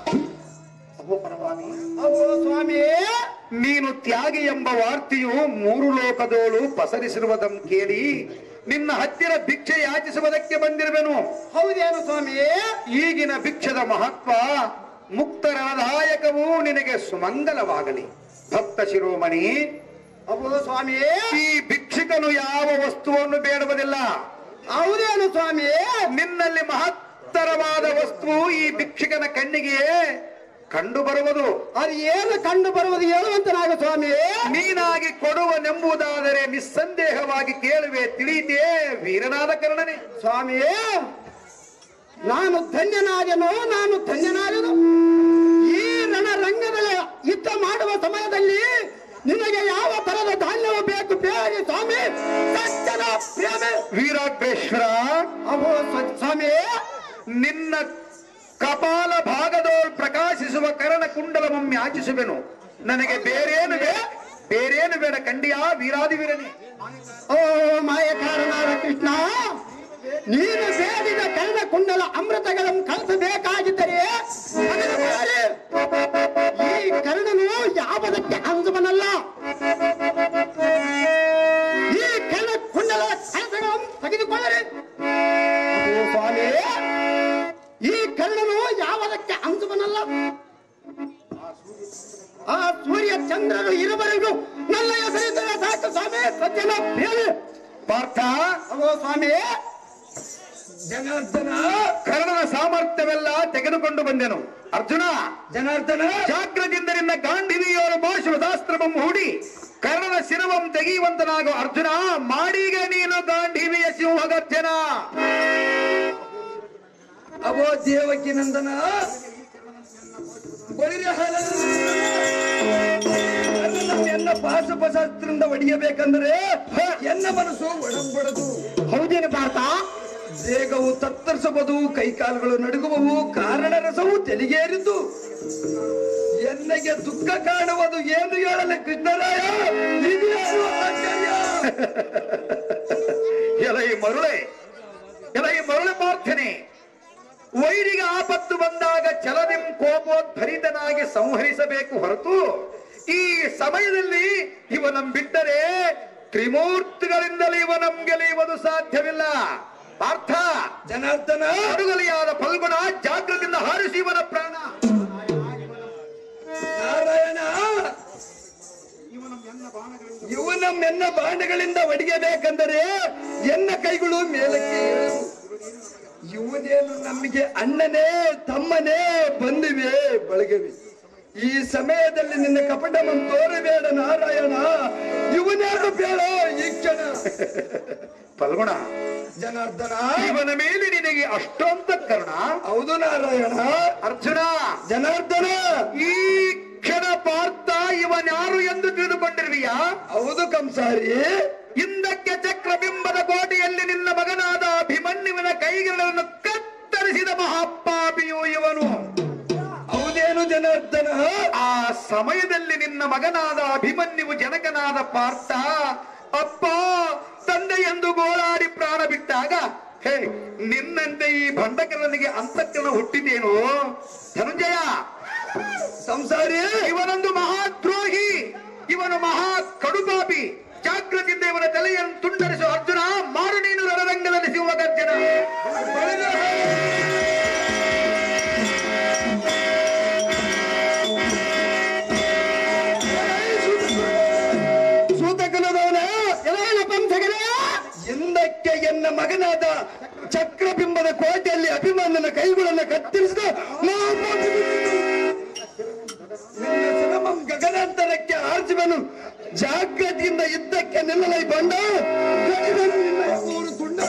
ಅವು ಸ್ವಾಮಿ ನೀನು ತ್ಯಾಗಿ ಎಂಬ ವಾರ್ತೆಯು ಮೂರು ಲೋಕದೋಳು ಪಸರಿಸಿರುವುದಂ ಕೇಳಿ ನಿನ್ನ ಹತ್ತಿರ ಭಿಕ್ಷೆ ಯಾಚಿಸುವುದಕ್ಕೆ ಬಂದಿರುವೆನು ಹೌದೇನು ಸ್ವಾಮಿ ಈಗಿನ ಭಿಕ್ಷದ ಮಹತ್ವ ಮುಕ್ತರದಾಯಕವೂ ನಿನಗೆ ಸುಮಂಗಲವಾಗಲಿ ಭಕ್ತ ಶಿರೋಮಣಿ ಅವು ಸ್ವಾಮಿ ಈ ಭಿಕ್ಷುಕನು ಯಾವ ವಸ್ತುವನ್ನು ಬೇಡುವುದಿಲ್ಲ ಹೌದೇನು ಸ್ವಾಮಿ ನಿನ್ನಲ್ಲಿ ಮಹತ್ತರವಾದ ವಸ್ತು ಈ ಭಿಕ್ಷುಕನ ಕಣ್ಣಿಗೆ ಕಂಡು ಬರುವುದು ಅದು ಏನು ಕಂಡು ಬರುವುದು ಹೇಳುವಂತನಾಗ ಸ್ವಾಮಿ ನೀನಾಗಿ ಕೊಡುವನೆಂಬುದಾದರೆ ನಿಸ್ಸಂದೇಹವಾಗಿ ಕೇಳುವೆ ತಿಳಿದೇ ವೀರನಾದ ಕರ್ಣನೆ ಸ್ವಾಮಿ ನಾನು ಧನ್ಯನಾದೆನು ನಾನು ಧನ್ಯನಾದೆನು ಈ ರಣರಂಗದಲ್ಲಿ ಯುದ್ಧ ಮಾಡುವ ಸಮಯದಲ್ಲಿ ನಿನಗೆ ಯಾವ ತರದ ಧಾನ್ಯವು ಬೇಕು ಬೇರೆ ಸ್ವಾಮಿ ಸಜ್ಜನ ಪ್ರೇಮ ವೀರಾಗ್ರೇಶ್ವರ ಅವು ಸ- ಸ್ವಾಮಿ ನಿನ್ನ ಕಪಾಲ ಭಾಗದೋಳ್ ಪ್ರಕಾಶಿಸುವ ಕರ್ಣ ಕುಂಡಲವೊಮ್ಮೆ ಯಾಚಿಸುವೆನು ನನಗೆ ಬೇರೇನು ಬೇಡ ಬೇರೇನು ಬೇಡ ಕಂಡಿಯಾ ವೀರಾದಿ ವೀರನೇ ಓ ಮಾಯ ಕಾರಣಾದ ಕೃಷ್ಣ ನೀನು ಬೇಡಿದ ಕರ್ಣ ಕುಂಡಲ ಅಮೃತಗಳನ್ನು ಕಲಿಸಬೇಕಾಗಿದ್ದರೆ ಅದನ್ನು ಮಾಡಿ. ಈ ಕರ್ಣನು ಯಾವುದಕ್ಕೆ ಅಂಜುವನಲ್ಲ ಈ ಕರ್ಣ ಕುಂಡಲ ಕಲಸಗಳನ್ನು ತೆಗೆದುಕೊಳ್ಳರಿ ಅಯ್ಯೋ ಸ್ವಾಮಿ ಈ ಕರ್ಣನು ಯಾವುದಕ್ಕೆ ಅಂಜುವನಲ್ಲ ಆ ಸೂರ್ಯ ಚಂದ್ರರು ಇರುವರೆಗೂ ನನ್ನ ಹೆಸರಿದ್ದರೆ ಸಾಕು ಸ್ವಾಮಿ ಸಜ್ಜನ ಪ್ರೇಮಿ ಪಾರ್ಥ ಅವೋ ಸ್ವಾಮಿ ಜನಾರ್ದನ ಕರ್ಣನ ಸಾಮರ್ಥ್ಯವೆಲ್ಲ ತೆಗೆದುಕೊಂಡು ಬಂದೆನು ಅರ್ಜುನ ಜನಾರ್ದನ ಜಾಗ್ರದಿಂದ ನಿನ್ನ ಗಾಂಧಿವಿಯವರು ಭಾಷಣ ಶಾಸ್ತ್ರವಂ ಹೂಡಿ ಕರ್ಣನ ಶಿರವಂ ತೆಗೆಯುವಂತನಾಗೋ ಅರ್ಜುನ ಮಾಡೀಗ ನೀನು ಗಾಂಧೀವಿಯ ಸಿಂಹಗರ್ಜನ ಅವೋ ದೇವಕಿ ನಂದನ ಬಳಿರೆ ಹಾಲನ್ನು ನಿನ್ನ ಪಾಶುಪಶಾಸ್ತ್ರದಿಂದ ಒಡೆಯಬೇಕಂದ್ರೆ ಎನ್ನ ಮನಸ್ಸು ಒಡಂಬಡದು ಹೌದೇನು ಪಾರ್ಥ ದೇಹವು ತತ್ತರಿಸಬಹುದು ಕೈಕಾಲುಗಳು ನಡುಗುವವು ಕಾರಣ ರಸವು ತೆಲಿಗೇರಿದ್ದು ಎನ್ನಗೆ ದುಃಖ ಕಾಣುವುದು ಏನು ಹೇಳಲೆ ಕೃಷ್ಣರಾಯ ಇದ್ಯಾರು ಆಶ್ಚರ್ಯ ಎಲೈ ಮರುಳೆ ಎಲೈ ಮರುಳೆ ಪ್ರಾರ್ಥನೆ ವೈರಿಗೆ ಆಪತ್ತು ಬಂದಾಗ ಚಲದಿಂ ಕೋಪೋದ್ಭರಿತನಾಗಿ ಸಂಹರಿಸಬೇಕು ಹೊರತು ಈ ಸಮಯದಲ್ಲಿ ಇವನಂ ಬಿಟ್ಟರೆ ತ್ರಿಮೂರ್ತಿಗಳಿಂದಲೇ ಇವನಂ ಗೆಲೆಯುವುದು ಸಾಧ್ಯವಿಲ್ಲ ಪಾರ್ಥ ಜನಾರ್ದನ ಅಡುಗಲಿಯಾದ ಫಲ್ಗುಣ ಜಾಗ್ರತೆಯಿಂದ ಹಾರಿಸಿ ಇವನ ಪ್ರಾಣ ನಾರಾಯಣ ಇವು ನಮ್ಮೆನ್ನ ಬಾಂಡಗಳಿಂದ ಒಡಿಯಬೇಕೆಂದರೆ ಎನ್ನ ಕೈಗಳು ಮೇಲಕ್ಕೆ ಏರವು ಇವನೇನು ನಮಗೆ ಅಣ್ಣನೇ ತಮ್ಮನೇ ಬಂದಿವೆ ಬಳಗವೆ ಈ ಸಮಯದಲ್ಲಿ ನಿನ್ನ ಕಪಟವನ್ನು ತೋರಬೇಡ ನಾರಾಯಣ ಇವನೇನು ಬೇಡ ಈ ಕ್ಷಣ ಫಲ್ಗುಣ ಜನಾರ್ದನ ಇವನ ಮೇಲೆ ನಿನಗೆ ಅಷ್ಟೊಂತ ಕರುಣ ಹೌದು ನಾರಾಯಣ ಅರ್ಜುನ ಜನಾರ್ದನ ಈ ಕ್ಷಣ ಪಾರ್ಥ ಇವನ್ಯಾರು ಎಂದು ತಿಳಿದುಕೊಂಡಿರುವಿಯಾ ಹೌದು ಕಂಸಾರಿ ಹಿಂದಕ್ಕೆ ಚಕ್ರಬಿಂಬದ ಕೋಟೆಯಲ್ಲಿ ನಿನ್ನ ಮಗನಾದ ಅಭಿಮನ್ಯುವಿನ ಕೈಗಳನ್ನು ಕತ್ತರಿಸಿದ ಮಹಾಪಾಪಿಯು ಇವನು ಹೌದೇನು ಜನಾರ್ದನ ಆ ಸಮಯದಲ್ಲಿ ನಿನ್ನ ಮಗನಾದ ಅಭಿಮನ್ಯುವು ಜನಕನಾದ ಪಾರ್ಥ ಅಪ್ಪ ತಂದೆ ಎಂದು ಗೋಳಾಡಿ ಪ್ರಾಣ ಬಿಟ್ಟಾಗ ಹೇ ನಿನ್ನಂತೆ ಈ ಭಂಡಕರನಿಗೆ ಅಂತಃಕರಣ ಹುಟ್ಟಿದೇನು ಧನುಂಜಯ ಸಂಸಾರಿ ಇವನೊಂದು ಮಹಾದ್ರೋಹಿ ಇವನು ಮಹಾ ಕಡುಪಾಪಿ ಜಾಗೃತಿಯಿಂದ ಇವನ ತಲೆಯನ್ನು ತುಂಡರಿಸುವ ಅರ್ಜುನ ಮಾರು ನೀನು ರಣರಂಗದಲ್ಲಿ ಸಿಗುವ ಗರ್ಜನ ಸೂತಕನದವನ ಎಂದಕ್ಕೆ ಎನ್ನ ಮಗನಾದ ಚಕ್ರಬಿಂಬದ ಕೋಟೆಯಲ್ಲಿ ಅಭಿಮನ್ಯನ ಕೈಗಳನ್ನು ಕತ್ತರಿಸಿದ ಮಹಾಪಾಪಿ ನಿನ್ನ ಸುಗಮಂ ಗಗನಾಂತರಕ್ಕೆ ಆರ್ಜುವನು ಜಾಗ್ರತೆಯಿಂದ ಯುದ್ಧಕ್ಕೆ ನಿಲ್ಲಲೈ ಬಂಡ ಕಡಿದನು ನಿನ್ನ ಮೂರು ತುಂಡ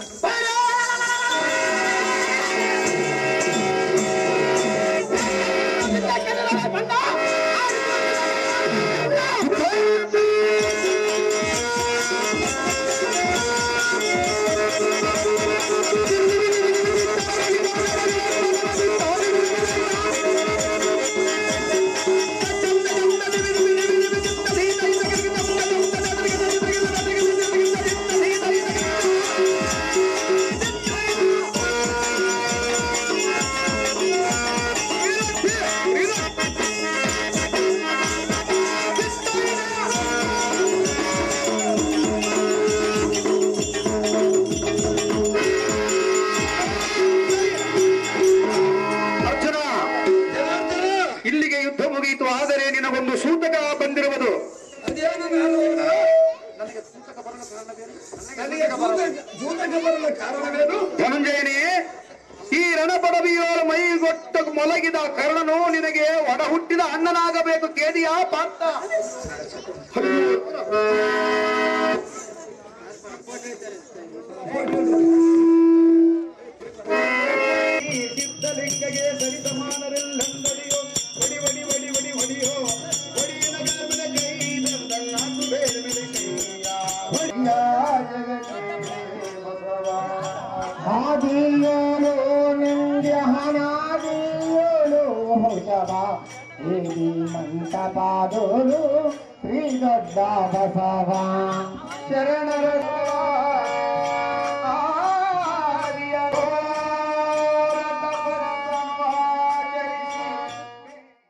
ಅರ್ಜುನ ಇಲ್ಲಿಗೆ ಯುದ್ಧ ಮುಗಿಯಿತು ಆದರೆ ನಿನಗೊಂದು ಸೂತಕ ಬಂದಿರುವುದು ಅದೇನು ನಾರಾಯಣ? ನನಗೆ ಸೂತಕ- ಸೂತಕ ಬರಲು ಕಾರಣವೇನು ಧನುಂಜಯನೇ ಈ ರಣಪಡವಿಯೋಳ ಮೈಗೊಟ್ಟ ಮೊಲಗಿದ ಕರ್ಣನು ನಿನಗೆ ಒಡ ಹುಟ್ಟಿದ ಅಣ್ಣನಾಗಬೇಕು ಕೇದಿಯಾ ಪಾರ್ಥ ಸಿದ್ಧಲಿಂಗಗೆ ಸರಿಸಮಾನರೆಲ್ಲಂದಡಿಯೋ ಒಡಿ ಒಡಿ ಒಡಿ ಒಡಿ ಒಡಿಯೋ ಒಡಿಯನ ಗಾಮನ ಕೈ ಬಂದಲ್ಲಾಕು ಬೇರೆ ಮೇಲೆ ಕೈಯ ಹಾದಿಯೋಳು ನಿಂದ್ಯ ಹನಾದಿಯೋಳು ಹೊಸಬ ದೇವಿ ಮಂಟಪಾದೋಳು ಶ್ರೀ ದೊಡ್ಡ ಬಸವ ಶರಣರ